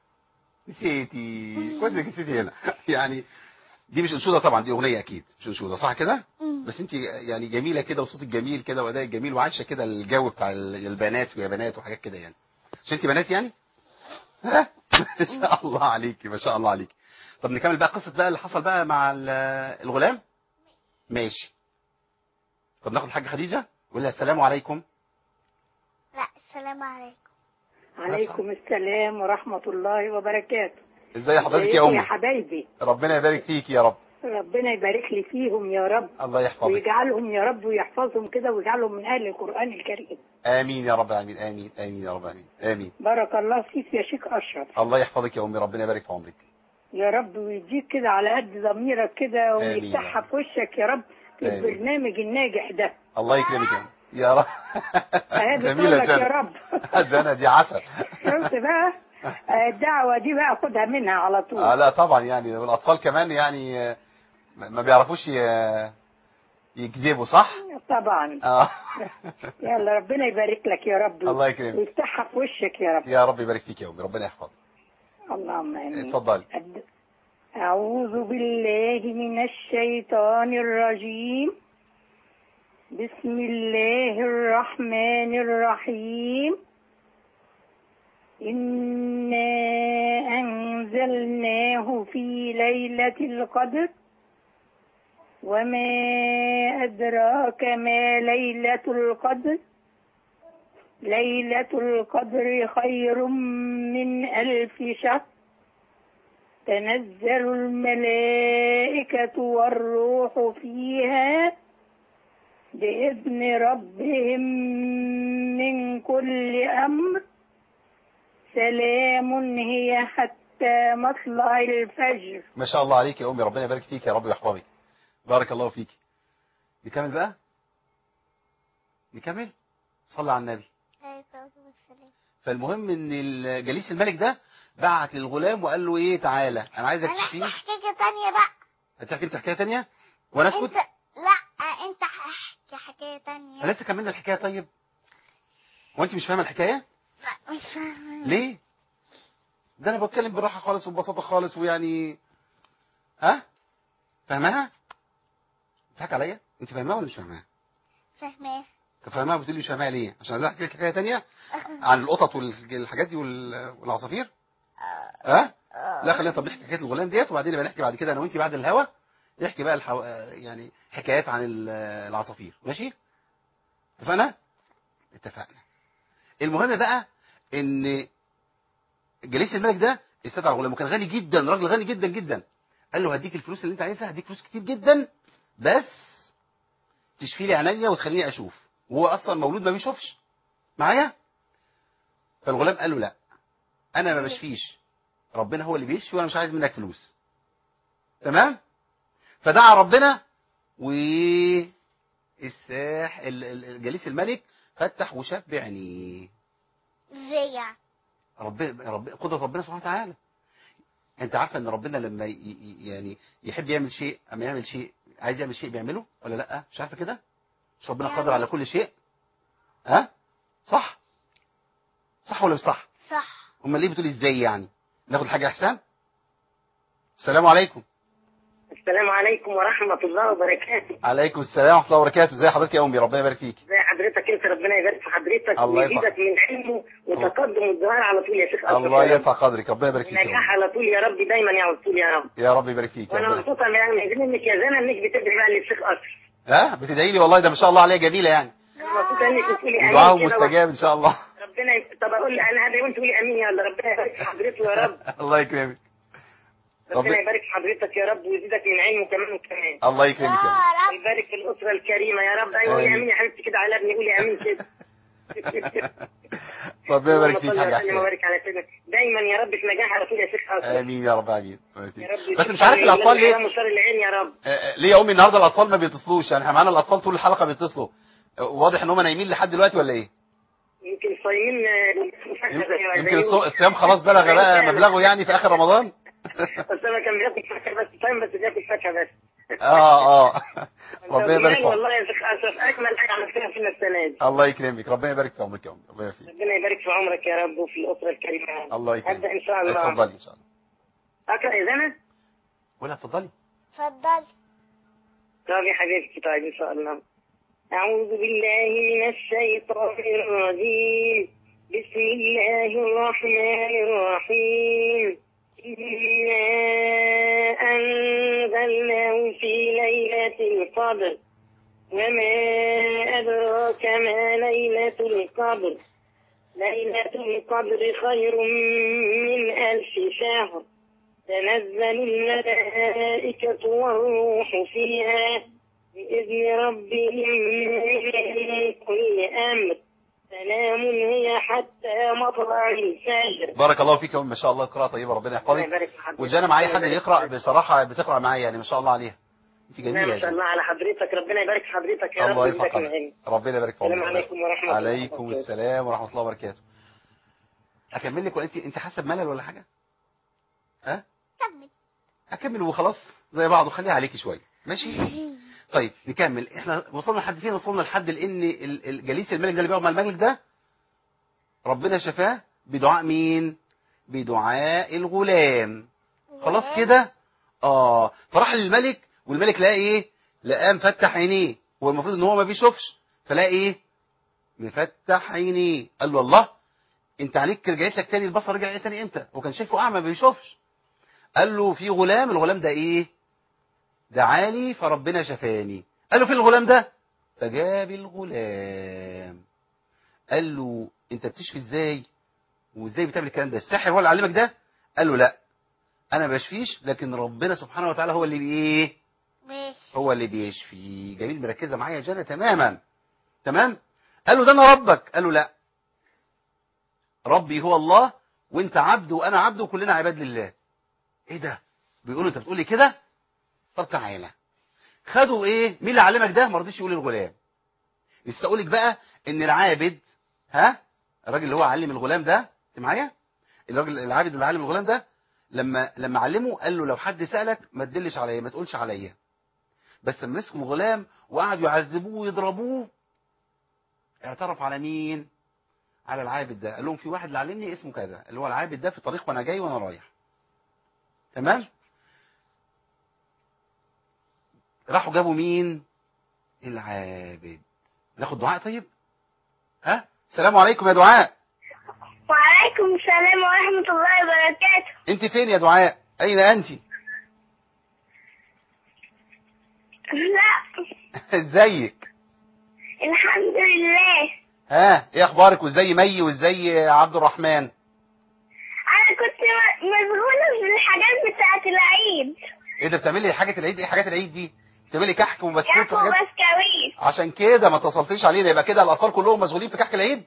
[SPEAKER 2] نسيتي كويس انك نسيتي هنا يعني دي مش انشوده طبعا دي اغنيه اكيد مش انشوده صح كده
[SPEAKER 3] مم.
[SPEAKER 2] بس انت يعني جميله كده وصوتك جميل كده وادائك جميل وعايشه كده الجو بتاع ال- البنات ويا بنات وحاجات كده يعني مش انت بنات يعني ها ما شاء الله عليكي ما شاء الله عليكي طب نكمل بقى قصه بقى اللي حصل بقى مع ال- الغلام ماشي طب ناخد الحاجه خديجه نقول لها السلام عليكم
[SPEAKER 3] لا السلام عليكم
[SPEAKER 5] عليكم السلام ورحمة الله وبركاته
[SPEAKER 2] ازاي حضرتك يا
[SPEAKER 5] ازيكم
[SPEAKER 2] امي
[SPEAKER 5] يا حبايبي
[SPEAKER 2] ربنا يبارك فيك يا رب
[SPEAKER 5] ربنا يبارك لي فيهم يا رب
[SPEAKER 2] الله يحفظك
[SPEAKER 5] ويجعلهم يا رب ويحفظهم كده ويجعلهم من أهل القرآن الكريم
[SPEAKER 2] امين يا رب العالمين امين امين يا رب العالمين امين
[SPEAKER 5] بارك الله فيك يا شيخ أشرف
[SPEAKER 2] الله يحفظك يا امي ربنا يبارك في عمرك
[SPEAKER 5] يا رب ويديك كده على قد ضميرك كده
[SPEAKER 2] آمين.
[SPEAKER 5] ويفتحها في وشك يا رب في
[SPEAKER 2] آمين.
[SPEAKER 5] البرنامج الناجح ده
[SPEAKER 2] الله يكرمك يا أمي. يا رب
[SPEAKER 5] أهدي
[SPEAKER 2] جميلة
[SPEAKER 5] لك يا
[SPEAKER 2] جنة
[SPEAKER 5] رب
[SPEAKER 2] جنة دي عسل
[SPEAKER 5] شفت بقى آه، الدعوة دي بقى خدها منها على
[SPEAKER 2] آه
[SPEAKER 5] طول
[SPEAKER 2] لا طبعا يعني والاطفال كمان يعني آه، ما ما بيعرفوش ي- يكذبوا صح
[SPEAKER 5] طبعا
[SPEAKER 2] اه
[SPEAKER 5] يلا ربنا يبارك لك يا رب
[SPEAKER 2] الله يكرمك.
[SPEAKER 5] ويفتحها في وشك يا رب
[SPEAKER 2] يا رب يبارك فيك يا امي ربنا يحفظك
[SPEAKER 5] اللهم امين
[SPEAKER 2] اتفضلي
[SPEAKER 5] أد- أعوذ بالله من الشيطان الرجيم بسم الله الرحمن الرحيم إنا أنزلناه في ليلة القدر وما أدراك ما ليلة القدر ليلة القدر خير من ألف شهر تنزل الملائكة والروح فيها بإذن ربهم من كل أمر سلام هي حتى مطلع الفجر
[SPEAKER 2] ما شاء الله عليك يا امي ربنا يبارك فيك يا رب ويحفظك بارك الله فيك نكمل بقى نكمل صلى على النبي
[SPEAKER 3] عليه الصلاة والسلام
[SPEAKER 2] فالمهم ان ال- جليس الملك ده بعت للغلام وقال له ايه تعالى انا عايزك
[SPEAKER 3] أنا
[SPEAKER 2] تشفيه
[SPEAKER 3] أحكي حكاية تانية بقى
[SPEAKER 2] هتحكي انت حكايه تانية وانا
[SPEAKER 3] أنت
[SPEAKER 2] اسكت
[SPEAKER 3] لا أنت احكي حكاية تانية
[SPEAKER 2] انا لسه كملنا الحكايه طيب وانت مش فاهمه الحكايه
[SPEAKER 3] لا مش فاهمة
[SPEAKER 2] ليه ده انا بتكلم بالراحه خالص وببساطه خالص ويعني ها فاهمها بتضحك عليا انت فاهمها ولا مش فاهمها
[SPEAKER 3] فاهمة
[SPEAKER 2] طب فاهمها بتقول لي مش فاهمها ليه عشان عايز احكي لك حكايه تانية عن القطط والحاجات دي وال- والعصافير ها لا خلينا طب نحكي حكايه الغلام ديت وبعدين نبقى نحكي بعد كده انا وانت بعد الهوا نحكي بقى الحو... يعني حكايات عن ال- العصافير ماشي اتفقنا اتفقنا المهم بقى ان جليس الملك ده استدعى الغلام وكان غني جدا راجل غني جدا جدا قال له هديك الفلوس اللي انت عايزها هديك فلوس كتير جدا بس تشفي لي عينيا وتخليني اشوف وهو اصلا مولود ما بيشوفش معايا فالغلام قال له لا انا ما بشفيش ربنا هو اللي بيشفي وانا مش عايز منك فلوس تمام فدعا ربنا و الساح ال- ال- جليس الملك فتح وشاف بعينيه
[SPEAKER 3] ازاي يعني
[SPEAKER 2] ربنا رب قدرة ربنا سبحانه وتعالى انت عارفه ان ربنا لما ي- ي- يعني يحب يعمل شيء اما يعمل شيء عايز يعمل شيء بيعمله ولا لا مش عارفه كده مش ربنا قادر على كل شيء ها صح صح ولا مش صح
[SPEAKER 3] صح
[SPEAKER 2] امال ليه بتقولي ازاي يعني ناخد حاجه احسن السلام عليكم
[SPEAKER 6] السلام عليكم ورحمة الله وبركاته
[SPEAKER 2] عليكم السلام ورحمه الله وبركاته ازي حضرتك يا امي ربنا يبارك فيك
[SPEAKER 6] ازي حضرتك انت ربنا يبارك في حضرتك
[SPEAKER 2] الله يرفع-
[SPEAKER 6] ويزيدك من علمه وتقدم والزهار على طول يا شيخ أشرف
[SPEAKER 2] الله
[SPEAKER 6] يا رب.
[SPEAKER 2] يرفع قدرك ربنا يبارك فيك يا
[SPEAKER 6] نجاح
[SPEAKER 2] أمي.
[SPEAKER 6] على طول يا رب دايما يا طول يا رب
[SPEAKER 2] يا رب يبارك فيك يا
[SPEAKER 6] وانا
[SPEAKER 2] رب
[SPEAKER 6] مبسوطة من منك يا زنا انك بتدعي بقى للشيخ أشرف
[SPEAKER 2] ها بتدعي لي والله ده ما شاء الله عليها جميله يعني
[SPEAKER 6] مبسوطة انك بتقولي امين
[SPEAKER 2] دعاء
[SPEAKER 6] كده
[SPEAKER 2] مستجاب ان شاء الله
[SPEAKER 6] ربنا ي... طب اقول لي انا هدعي وانت تقولي امين يلا ربنا يبارك في حضرتك يا رب
[SPEAKER 2] الله يكرمك
[SPEAKER 6] ربنا
[SPEAKER 2] ربنا-
[SPEAKER 6] يبارك في حضرتك يا رب ويزيدك من علمه كمان وكمان
[SPEAKER 2] الله يكرمك يا أمي.
[SPEAKER 3] يا رب
[SPEAKER 6] ويبارك في الاسره الكريمه يا رب ايوه قولي
[SPEAKER 2] آمين.
[SPEAKER 6] امين يا حبيبتي كده على ابني قولي امين كده
[SPEAKER 2] ربنا يبارك فيك
[SPEAKER 6] اللهم
[SPEAKER 2] يا
[SPEAKER 6] صل
[SPEAKER 2] حاج
[SPEAKER 6] وسلم
[SPEAKER 2] حسين
[SPEAKER 6] وبارك على سيدنا دايما يا رب في نجاح على طول يا شيخ أشرف
[SPEAKER 2] امين يا رب امين ربنا
[SPEAKER 6] يا
[SPEAKER 2] يبارك
[SPEAKER 6] رب
[SPEAKER 2] فيك. بس مش عارف الاطفال ليه
[SPEAKER 6] مشار العين يا رب
[SPEAKER 2] آه، آه، ليه يا امي النهارده الاطفال ما بيتصلوش يعني احنا معانا الاطفال طول الحلقه بيتصلوا آه، واضح ان هم نايمين لحد دلوقتي ولا ايه
[SPEAKER 6] يمكن صايمين آه،
[SPEAKER 2] يم- يمكن الصو- الصيام خلاص بلغ بقى مبلغه يعني في اخر رمضان
[SPEAKER 6] بس انا كان بياكل فاكهه بس صايم بس بياكل فاكهه بس
[SPEAKER 2] اه اه ربنا يبارك
[SPEAKER 6] فيك
[SPEAKER 2] فيك
[SPEAKER 6] والله يا شيخ اشرف اجمل حاجه عملتها فينا السنه دي
[SPEAKER 2] الله يكرمك ربنا يبارك في عمرك يا امي ربنا يبارك فيك
[SPEAKER 6] ربنا يبارك في عمرك يا رب وفي الاسره الكريمه يا رب.
[SPEAKER 2] الله يكرمك
[SPEAKER 6] ابدا ان شاء الله
[SPEAKER 2] اتفضلي ان شاء الله
[SPEAKER 6] اقرا يا زنا
[SPEAKER 2] ولا اتفضلي
[SPEAKER 3] اتفضل
[SPEAKER 6] طب يا حبيبتي طيب ان شاء الله اعوذ بالله من الشيطان الرجيم بسم الله الرحمن الرحيم إنا أنزلناه في ليلة القدر وما أدراك ما ليلة القدر ليلة القدر خير من ألف شهر تنزل الملائكة والروح فيها بإذن ربهم من كل أمر سلام هي حتى مطلع الفجر
[SPEAKER 2] بارك الله فيك يا امي ما شاء الله قراءه طيبه ربنا
[SPEAKER 6] الله
[SPEAKER 2] يحفظك
[SPEAKER 6] يبارك في حضرتك.
[SPEAKER 2] وجانا معايا حد
[SPEAKER 6] الله يبارك
[SPEAKER 2] بيقرا
[SPEAKER 6] في حضرتك.
[SPEAKER 2] بصراحه بتقرا معايا يعني ما شاء الله عليها انت
[SPEAKER 6] لا،
[SPEAKER 2] جميله
[SPEAKER 6] ما
[SPEAKER 2] يا
[SPEAKER 6] شاء
[SPEAKER 2] جميل
[SPEAKER 6] الله على حضرتك ربنا يبارك في حضرتك يا رب
[SPEAKER 2] الله
[SPEAKER 6] ويجزاك
[SPEAKER 2] يرفع
[SPEAKER 6] من
[SPEAKER 2] قدرك
[SPEAKER 6] علم
[SPEAKER 2] ربنا يبارك في
[SPEAKER 6] السلام
[SPEAKER 2] عمرك
[SPEAKER 6] عليكم ورحمة الله
[SPEAKER 2] عليكم
[SPEAKER 6] وبركاته.
[SPEAKER 2] السلام ورحمه الله وبركاته اكمل لك ولا انت انت حاسه بملل ولا حاجه ها
[SPEAKER 3] كمل
[SPEAKER 2] اكمل وخلاص زي بعض وخليها عليكي شويه ماشي طيب نكمل احنا وصلنا لحد فين وصلنا لحد لان ال- ال- جليس الملك ده اللي بيقعد مع الملك ده ربنا شفاه بدعاء مين بدعاء الغلام خلاص كده اه فراح للملك والملك لقى ايه لقاه مفتح عينيه هو المفروض ان هو ما بيشوفش فلقى ايه مفتح عينيه قال له الله انت عليك رجعت لك تاني البصر رجع تاني امتى هو كان شايفه اعمى ما بيشوفش قال له في غلام الغلام ده ايه دعاني فربنا شفاني قال له فين الغلام ده فجاب الغلام قال له انت بتشفي ازاي وازاي بتعمل الكلام ده الساحر هو اللي علمك ده قال له لا انا ما بشفيش لكن ربنا سبحانه وتعالى هو اللي بايه
[SPEAKER 3] ماشي
[SPEAKER 2] هو اللي بيشفي جميل مركزه معايا يا جنى تماما تمام قال له ده انا ربك قال له لا ربي هو الله وانت عبد وانا عبد وكلنا عباد لله ايه ده بيقولوا انت بتقول لي كده طب تعالى خدوا ايه مين اللي علمك ده ما رضيش يقول الغلام لسه اقول لك بقى ان العابد ها الراجل اللي هو علم الغلام ده انت معايا الراجل العابد اللي علم الغلام ده لما لما علمه قال له لو حد سالك ما تدلش عليا ما تقولش عليا بس لما مسكوا الغلام وقعدوا يعذبوه ويضربوه اعترف على مين على العابد ده قال لهم في واحد اللي علمني اسمه كذا اللي هو العابد ده في طريق وانا جاي وانا رايح تمام راحوا جابوا مين العابد ناخد دعاء طيب ها السلام عليكم يا دعاء
[SPEAKER 3] وعليكم السلام ورحمة الله وبركاته
[SPEAKER 2] انت فين يا دعاء اين انت
[SPEAKER 3] لا
[SPEAKER 2] ازيك
[SPEAKER 3] الحمد لله
[SPEAKER 2] ها ايه اخبارك وازاي مي وازاي عبد الرحمن
[SPEAKER 3] أنا كنت م- مشغولة بالحاجات بتاعة العيد
[SPEAKER 2] ايه ده بتعملي حاجه العيد ايه حاجات العيد دي بتعملي كحك وبسكوت
[SPEAKER 3] كحك
[SPEAKER 2] وحاجات
[SPEAKER 3] وبسكويت
[SPEAKER 2] عشان كده ما اتصلتيش علينا يبقى كده الاطفال كلهم مشغولين في كحك العيد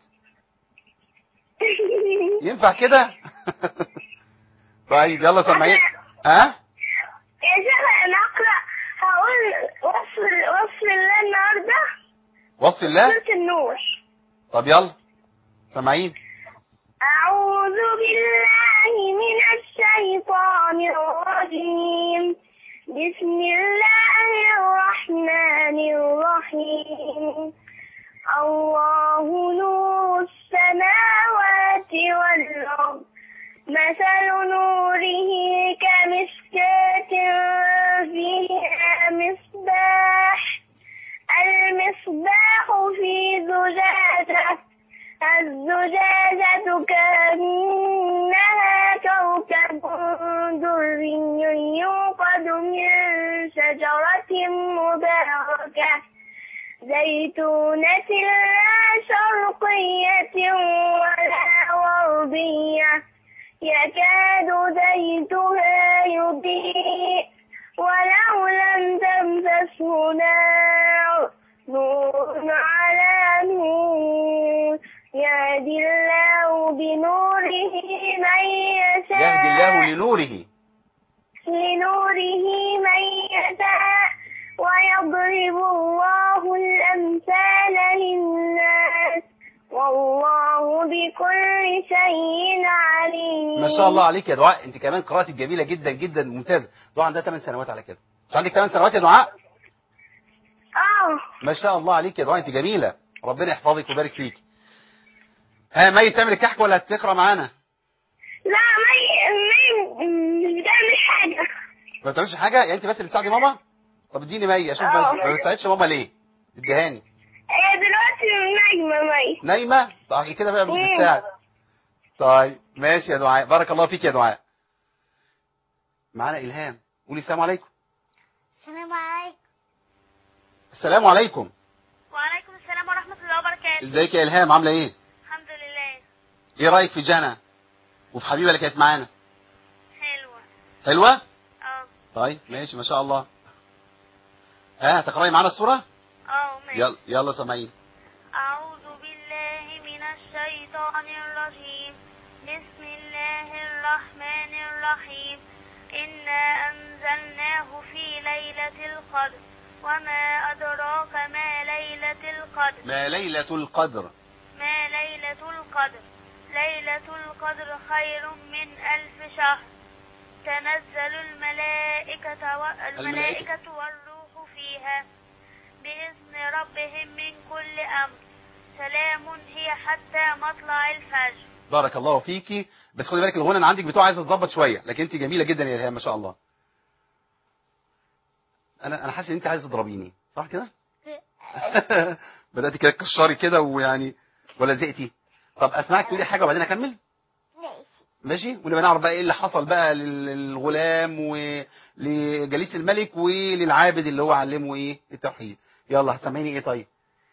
[SPEAKER 2] ينفع كده طيب يلا سمعين ها
[SPEAKER 3] يا شيخ أنا أقرأ هقول وصف وصف الله النهاردة
[SPEAKER 2] وصف الله
[SPEAKER 3] سورة النور
[SPEAKER 2] طب يلا سامعين
[SPEAKER 3] أعوذ بالله من الشيطان الرجيم بسم الله الرحمن الرحيم الله نور السماوات والأرض مثل نوره كمشكاة شجرة مباركة زيتونة لا شرقية ولا غربية يكاد زيتها يضيء ولو لم تمسسه نار نور على نور يهدي الله بنوره من يشاء
[SPEAKER 2] يهدي الله لنوره
[SPEAKER 3] لنوره من يشاء ويضرب الله الأمثال للناس والله بكل شيء عليم
[SPEAKER 2] ما شاء الله عليك يا دعاء انت كمان قراءتك جميله جدا جدا ممتازه دعاء عندها 8 سنوات على كده مش عندك 8 سنوات يا دعاء
[SPEAKER 3] اه
[SPEAKER 2] ما شاء الله عليك يا دعاء انت جميله ربنا يحفظك ويبارك فيك ها مي تعمل الكحك ولا هتقرا معانا
[SPEAKER 3] لا ما ما مش بتعمل حاجة
[SPEAKER 2] ما بتعملش حاجه يعني انت بس اللي بتساعدي ماما طب اديني مي اشوف
[SPEAKER 3] اه.
[SPEAKER 2] بس ما بتساعدش ماما ليه اديهاني
[SPEAKER 3] هي دلوقتي نايمة مي
[SPEAKER 2] نايمه طب عشان كده بقى مش
[SPEAKER 3] مم.
[SPEAKER 2] بتساعد طيب ماشي يا دعاء بارك الله فيك يا دعاء معانا الهام قولي السلام عليكم
[SPEAKER 3] السلام عليكم
[SPEAKER 2] السلام عليكم
[SPEAKER 3] وعليكم السلام ورحمة الله وبركاته
[SPEAKER 2] ازيك يا الهام عامله ايه
[SPEAKER 3] الحمد لله
[SPEAKER 2] ايه رايك في جنى وفي حبيبه اللي كانت معانا
[SPEAKER 3] حلوة
[SPEAKER 2] حلوه
[SPEAKER 3] اه
[SPEAKER 2] طيب ماشي ما شاء الله ها هتقراي معانا السوره
[SPEAKER 3] اه ماشي
[SPEAKER 2] يلا يلا سامعين
[SPEAKER 3] أعوذ بالله من الشيطان الرجيم بسم الله الرحمن الرحيم إنا أنزلناه في ليلة القدر وما أدراك ما ليلة القدر
[SPEAKER 2] ما ليله القدر
[SPEAKER 3] ما ليلة القدر ليلة القدر خير من ألف شهر تنزل الملائكة و... الملائكة والروح فيها بإذن ربهم من كل أمر سلام هي حتى مطلع الفجر
[SPEAKER 2] بارك الله فيكي بس خدي بالك الغنى اللي عندك بتوع عايزه تظبط شويه لكن انت جميله جدا يا الهام ما شاء الله انا انا حاسس ان انت عايزه تضربيني صح كده بدات كده تكشري كده ويعني ولا زهقتي طب اسمعك تقولي حاجه وبعدين اكمل
[SPEAKER 3] ماشي
[SPEAKER 2] ماشي ونبقى نعرف بقى ايه اللي حصل بقى لل- للغلام ولجليس الملك وللعابد اللي هو علمه ايه التوحيد يلا هتسمعيني ايه طيب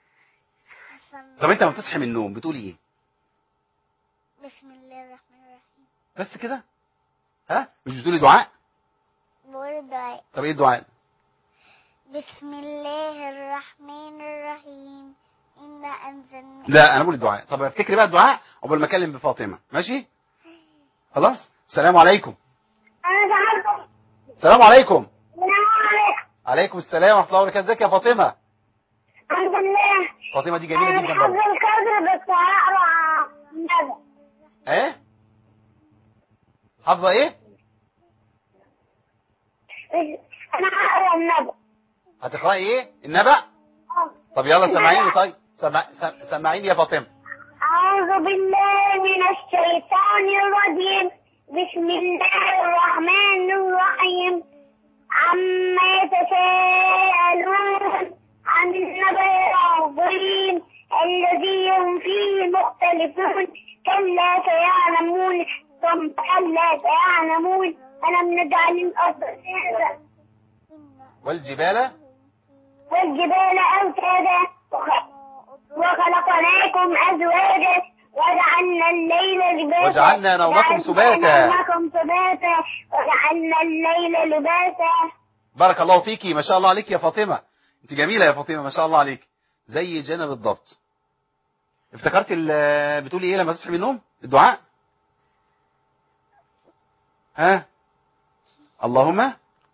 [SPEAKER 2] طب انت لما بتصحي من النوم بتقولي ايه
[SPEAKER 3] بسم الله الرحمن الرحيم
[SPEAKER 2] بس كده ها مش بتقولي دعاء
[SPEAKER 3] بقول دعاء
[SPEAKER 2] طب ايه الدعاء
[SPEAKER 3] بسم الله الرحمن الرحيم إنا أنزلنا
[SPEAKER 2] لا انا بقول الدعاء طب افتكري بقى الدعاء قبل ما اكلم بفاطمه ماشي خلاص السلام عليكم
[SPEAKER 3] أنا زعلت
[SPEAKER 2] السلام عليكم
[SPEAKER 3] السلام عليكم
[SPEAKER 2] عليكم السلام ورحمه الله وبركاته ازيك يا فاطمه
[SPEAKER 3] الحمد لله
[SPEAKER 2] فاطمه دي جميله
[SPEAKER 3] أنا
[SPEAKER 2] جدا
[SPEAKER 3] بحب
[SPEAKER 2] برضه
[SPEAKER 3] القدر بس هقرا النبأ
[SPEAKER 2] ايه حافظه ايه
[SPEAKER 3] أنا هقرا النبأ
[SPEAKER 2] هتقراي ايه النبأ طب يلا سمعيني طيب سمع... سم- سمعيني يا فاطمه
[SPEAKER 3] أعوذ بالله من الشيطان الرجيم بسم الله الرحمن الرحيم عما يتساءلون عن النبأ العظيم الذي هم فيه مختلفون كلا سيعلمون ثم كلا سيعلمون ألم نجعل الأرض مهادا
[SPEAKER 2] والجبال
[SPEAKER 3] والجبال أوتادا وخ- وخلقناكم أزواجا وجعلنا الليل لباسا
[SPEAKER 2] وجعلنا نومكم سباتا.
[SPEAKER 3] وجعلنا نومكم سباتا وجعلنا الليل لباسا
[SPEAKER 2] بارك الله فيكي ما شاء الله عليك يا فاطمه انت جميله يا فاطمه ما شاء الله عليك زي جنى بالضبط افتكرت ال- بتقولي ايه لما تصحي من النوم الدعاء ها اللهم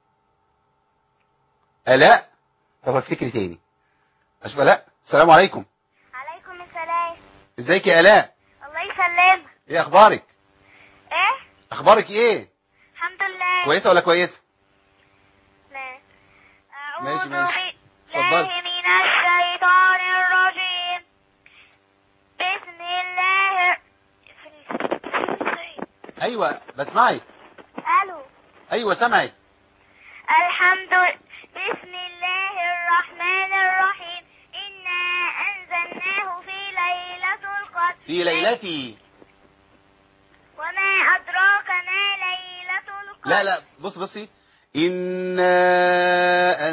[SPEAKER 2] الاء طب افتكري تاني اشوف الاء السلام عليكم
[SPEAKER 3] عليكم السلام
[SPEAKER 2] ازيك يا الاء
[SPEAKER 3] الله يسلمك
[SPEAKER 2] ايه اخبارك
[SPEAKER 3] ايه
[SPEAKER 2] اخبارك ايه
[SPEAKER 3] الحمد لله
[SPEAKER 2] كويسه ولا كويسه
[SPEAKER 3] لا
[SPEAKER 2] ماشي،
[SPEAKER 3] أعوذ
[SPEAKER 2] ماشي.
[SPEAKER 3] بالله
[SPEAKER 2] اتفضلي.
[SPEAKER 3] من الشيطان الرجيم بسم الله
[SPEAKER 2] ايوه بسمعك
[SPEAKER 3] ألو
[SPEAKER 2] ايوه سامعك
[SPEAKER 3] الحمد بسم الله الرحمن الرحيم إنا أنزلناه في ليلة القدر
[SPEAKER 2] في ليلتي
[SPEAKER 3] وما أدراك ما ليلة القدر
[SPEAKER 2] لا لا بص بصي إنا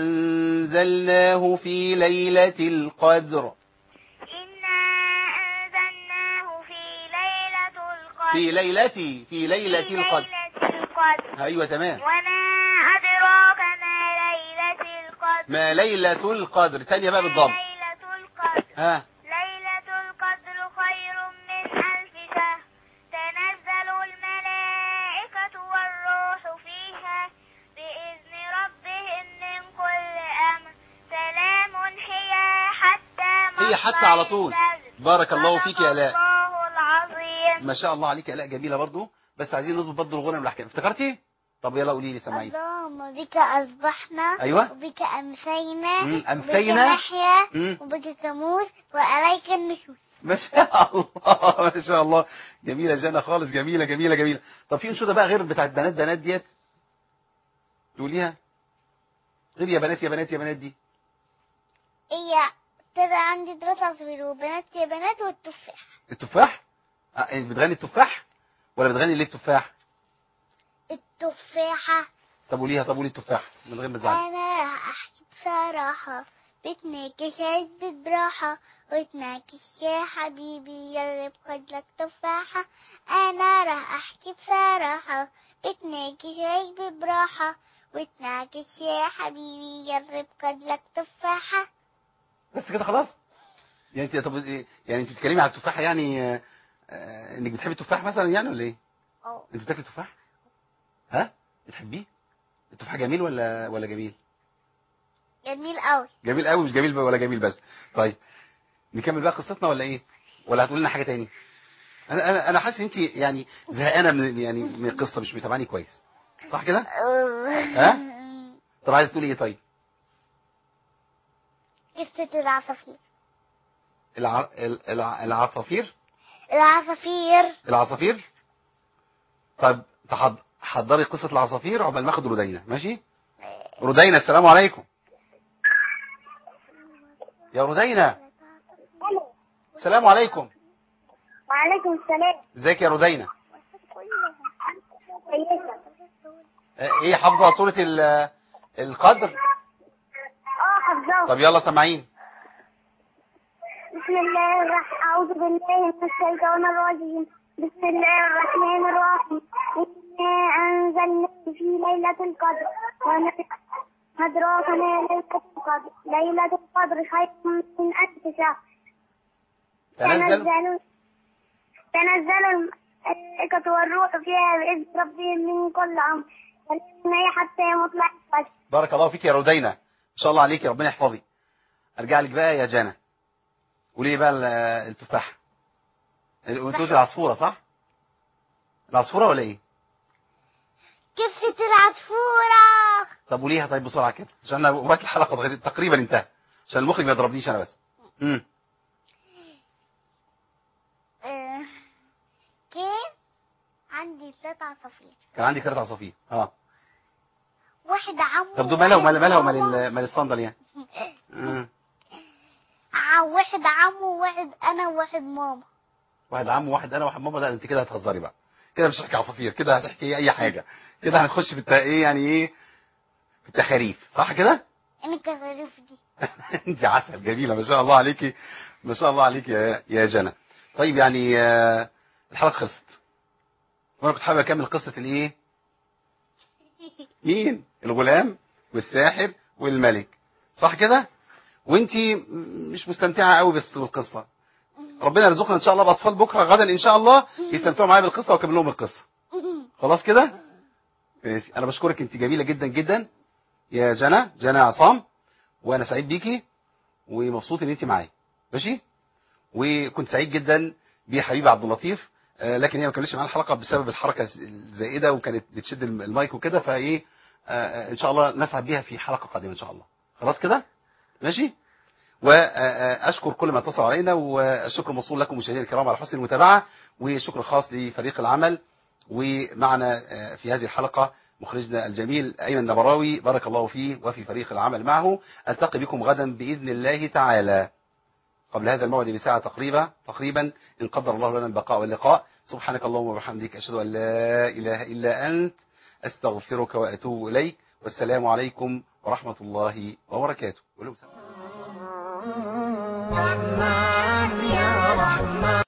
[SPEAKER 2] أنزلناه في ليلة القدر
[SPEAKER 3] إنا أنزلناه في ليلة القدر
[SPEAKER 2] في ليلة في ليلة
[SPEAKER 3] في
[SPEAKER 2] القدر
[SPEAKER 3] ليلة القدر
[SPEAKER 2] أيوة تمام
[SPEAKER 3] وما أدراك ما ليلة القدر
[SPEAKER 2] ما ليلة القدر تانية بقى بالضبط
[SPEAKER 3] ليلة القدر
[SPEAKER 2] ها
[SPEAKER 3] ليلة القدر خير من ألف شهر تنزل الملائكة والروح فيها بإذن ربهم من كل أمر سلام هي حتى
[SPEAKER 2] هي حتى على طول
[SPEAKER 3] الفجر.
[SPEAKER 2] بارك الله
[SPEAKER 3] صدق
[SPEAKER 2] فيك يا آلاء
[SPEAKER 3] الله العظيم
[SPEAKER 2] ما شاء الله عليك يا آلاء جميلة برضو بس عايزين نظبط برضو الغنى والأحكام افتكرتي طب يلا قولي لي سامعين
[SPEAKER 3] اللهم بك أصبحنا
[SPEAKER 2] أيوة.
[SPEAKER 3] وبك أمسينا
[SPEAKER 2] مم، أمسينا.
[SPEAKER 3] وبك نحيا
[SPEAKER 2] مم.
[SPEAKER 3] وبك نموت وعليك النشور
[SPEAKER 2] ما شاء الله ما شاء الله جميلة جنة خالص جميلة جميلة جميلة طب في أنشودة بقى غير بتاعت بنات بنات ديت تقوليها غير يا بنات يا بنات يا بنات دي
[SPEAKER 3] هي طلع عندي دراسة عصفور وبنات يا بنات والتفاح
[SPEAKER 2] التفاح آه، انت بتغني التفاح ولا بتغني ليه التفاح
[SPEAKER 3] التفاحة
[SPEAKER 2] طب قوليها طب قولي التفاح من غير ما تزعلي
[SPEAKER 3] أنا راح أحكي بصراحة بتناكش عزة براحة وتناكش يا حبيبي يا رب خد لك تفاحة أنا راح أحكي بصراحة بتناكش عزة براحة وتناكش يا حبيبي يا رب خد لك تفاحة
[SPEAKER 2] بس كده خلاص يعني انت طب إيه- يعني انت بتتكلمي على التفاحة يعني آه، آه، انك بتحبي التفاح مثلا يعني ولا ايه
[SPEAKER 3] أه
[SPEAKER 2] انت بتاكلي تفاح ها بتحبيه التفاح جميل ولا ولا جميل
[SPEAKER 3] جميل أوي
[SPEAKER 2] جميل قوي مش جميل ولا جميل بس طيب نكمل بقى قصتنا ولا ايه ولا هتقول لنا حاجه تاني انا انا انا حاسس ان انت يعني زهقانه من يعني من القصه مش متابعاني كويس صح كده ها؟ طب عايزه تقولي ايه طيب
[SPEAKER 3] قصة العصافير
[SPEAKER 2] الع... ال- الع... العصافير
[SPEAKER 3] العصافير
[SPEAKER 2] العصافير طيب تحض... حضري قصه العصافير عقبال ما اخد ردينا ماشي ردينا السلام عليكم يا ردينا السلام عليكم
[SPEAKER 3] وعليكم السلام
[SPEAKER 2] ازيك يا ردينا
[SPEAKER 3] كويسة
[SPEAKER 2] آه، ايه حافظه سوره ال- القدر
[SPEAKER 3] اه حفظاه
[SPEAKER 2] طب يلا سامعين
[SPEAKER 3] بسم الله الرحمن أعوذ بالله من الشيطان الرجيم بسم الله الرحمن الرحيم إنا أنزلناه في ليلة القدر وما أدراك ما ليلة القدر ليلة القدر خير من ألف شهر
[SPEAKER 2] تنزل
[SPEAKER 3] تنزل تنزل الملائكة والروح فيها بإذن ربهم من كل أمر سلام هي حتى مطلع الفجر
[SPEAKER 2] بارك الله فيك يا ردينا ان شاء الله عليك يا ربنا يحفظك ارجع لك بقى يا جانا قولي لي بقى ال- التفاح وانت قلت العصفوره صح العصفوره ولا ايه
[SPEAKER 3] كفة العصفورة
[SPEAKER 2] طب قوليها طيب بسرعه كده عشان انا وقت الحلقه تغ- تقريبا انتهى عشان المخرج ما يضربنيش انا بس امم
[SPEAKER 3] آه، كان عندي ثلاث عصافير
[SPEAKER 2] كان عندي ثلاث عصافير اه
[SPEAKER 3] واحد عمو
[SPEAKER 2] طب دول مالها ومال مالها ومال
[SPEAKER 3] ماما.
[SPEAKER 2] ال- مال الصندل يعني مم.
[SPEAKER 3] ع- واحد عمو وواحد انا وواحد ماما
[SPEAKER 2] واحد عم وواحد انا وواحد ماما لا انت كده هتهزري بقى كده مش هتحكي عصافير كده هتحكي اي حاجه كده هنخش في الت... ايه يعني ايه في التخاريف صح كده
[SPEAKER 3] انا كفروف دي
[SPEAKER 2] انت عسل جميله ما شاء الله عليكي ما شاء الله عليكي يا يا جنى طيب يعني آه، الحلقه خلصت وانا كنت حابب اكمل قصه الايه مين الغلام والساحر والملك صح كده وانتي م- مش مستمتعه قوي بس بالقصه ربنا يرزقنا ان شاء الله باطفال بكره غدا ان شاء الله يستمتعوا معايا بالقصه واكمل لهم القصه خلاص كده ماشي انا بشكرك انت جميله جدا جدا يا جنى جنى عصام وانا سعيد بيكي ومبسوط ان انت معايا ماشي وكنت سعيد جدا بحبيبي عبد اللطيف آه، لكن هي ما كملتش معانا الحلقه بسبب الحركه الزائده وكانت بتشد الم- المايك وكده فايه آه، آه، ان شاء الله نسعد بيها في حلقه قادمه ان شاء الله خلاص كده ماشي واشكر كل من اتصل علينا والشكر موصول لكم مشاهدينا الكرام على حسن المتابعه وشكر خاص لفريق العمل ومعنا آه، في هذه الحلقه مخرجنا الجميل ايمن نبراوي بارك الله فيه وفي فريق العمل معه التقي بكم غدا باذن الله تعالى قبل هذا الموعد بساعة تقريبا تقريبا إن قدر الله لنا البقاء واللقاء سبحانك اللهم وبحمدك أشهد أن لا إله إلا أنت أستغفرك وأتوب إليك والسلام عليكم ورحمة الله وبركاته قولوا سلام.
[SPEAKER 1] رحمن يا رحمن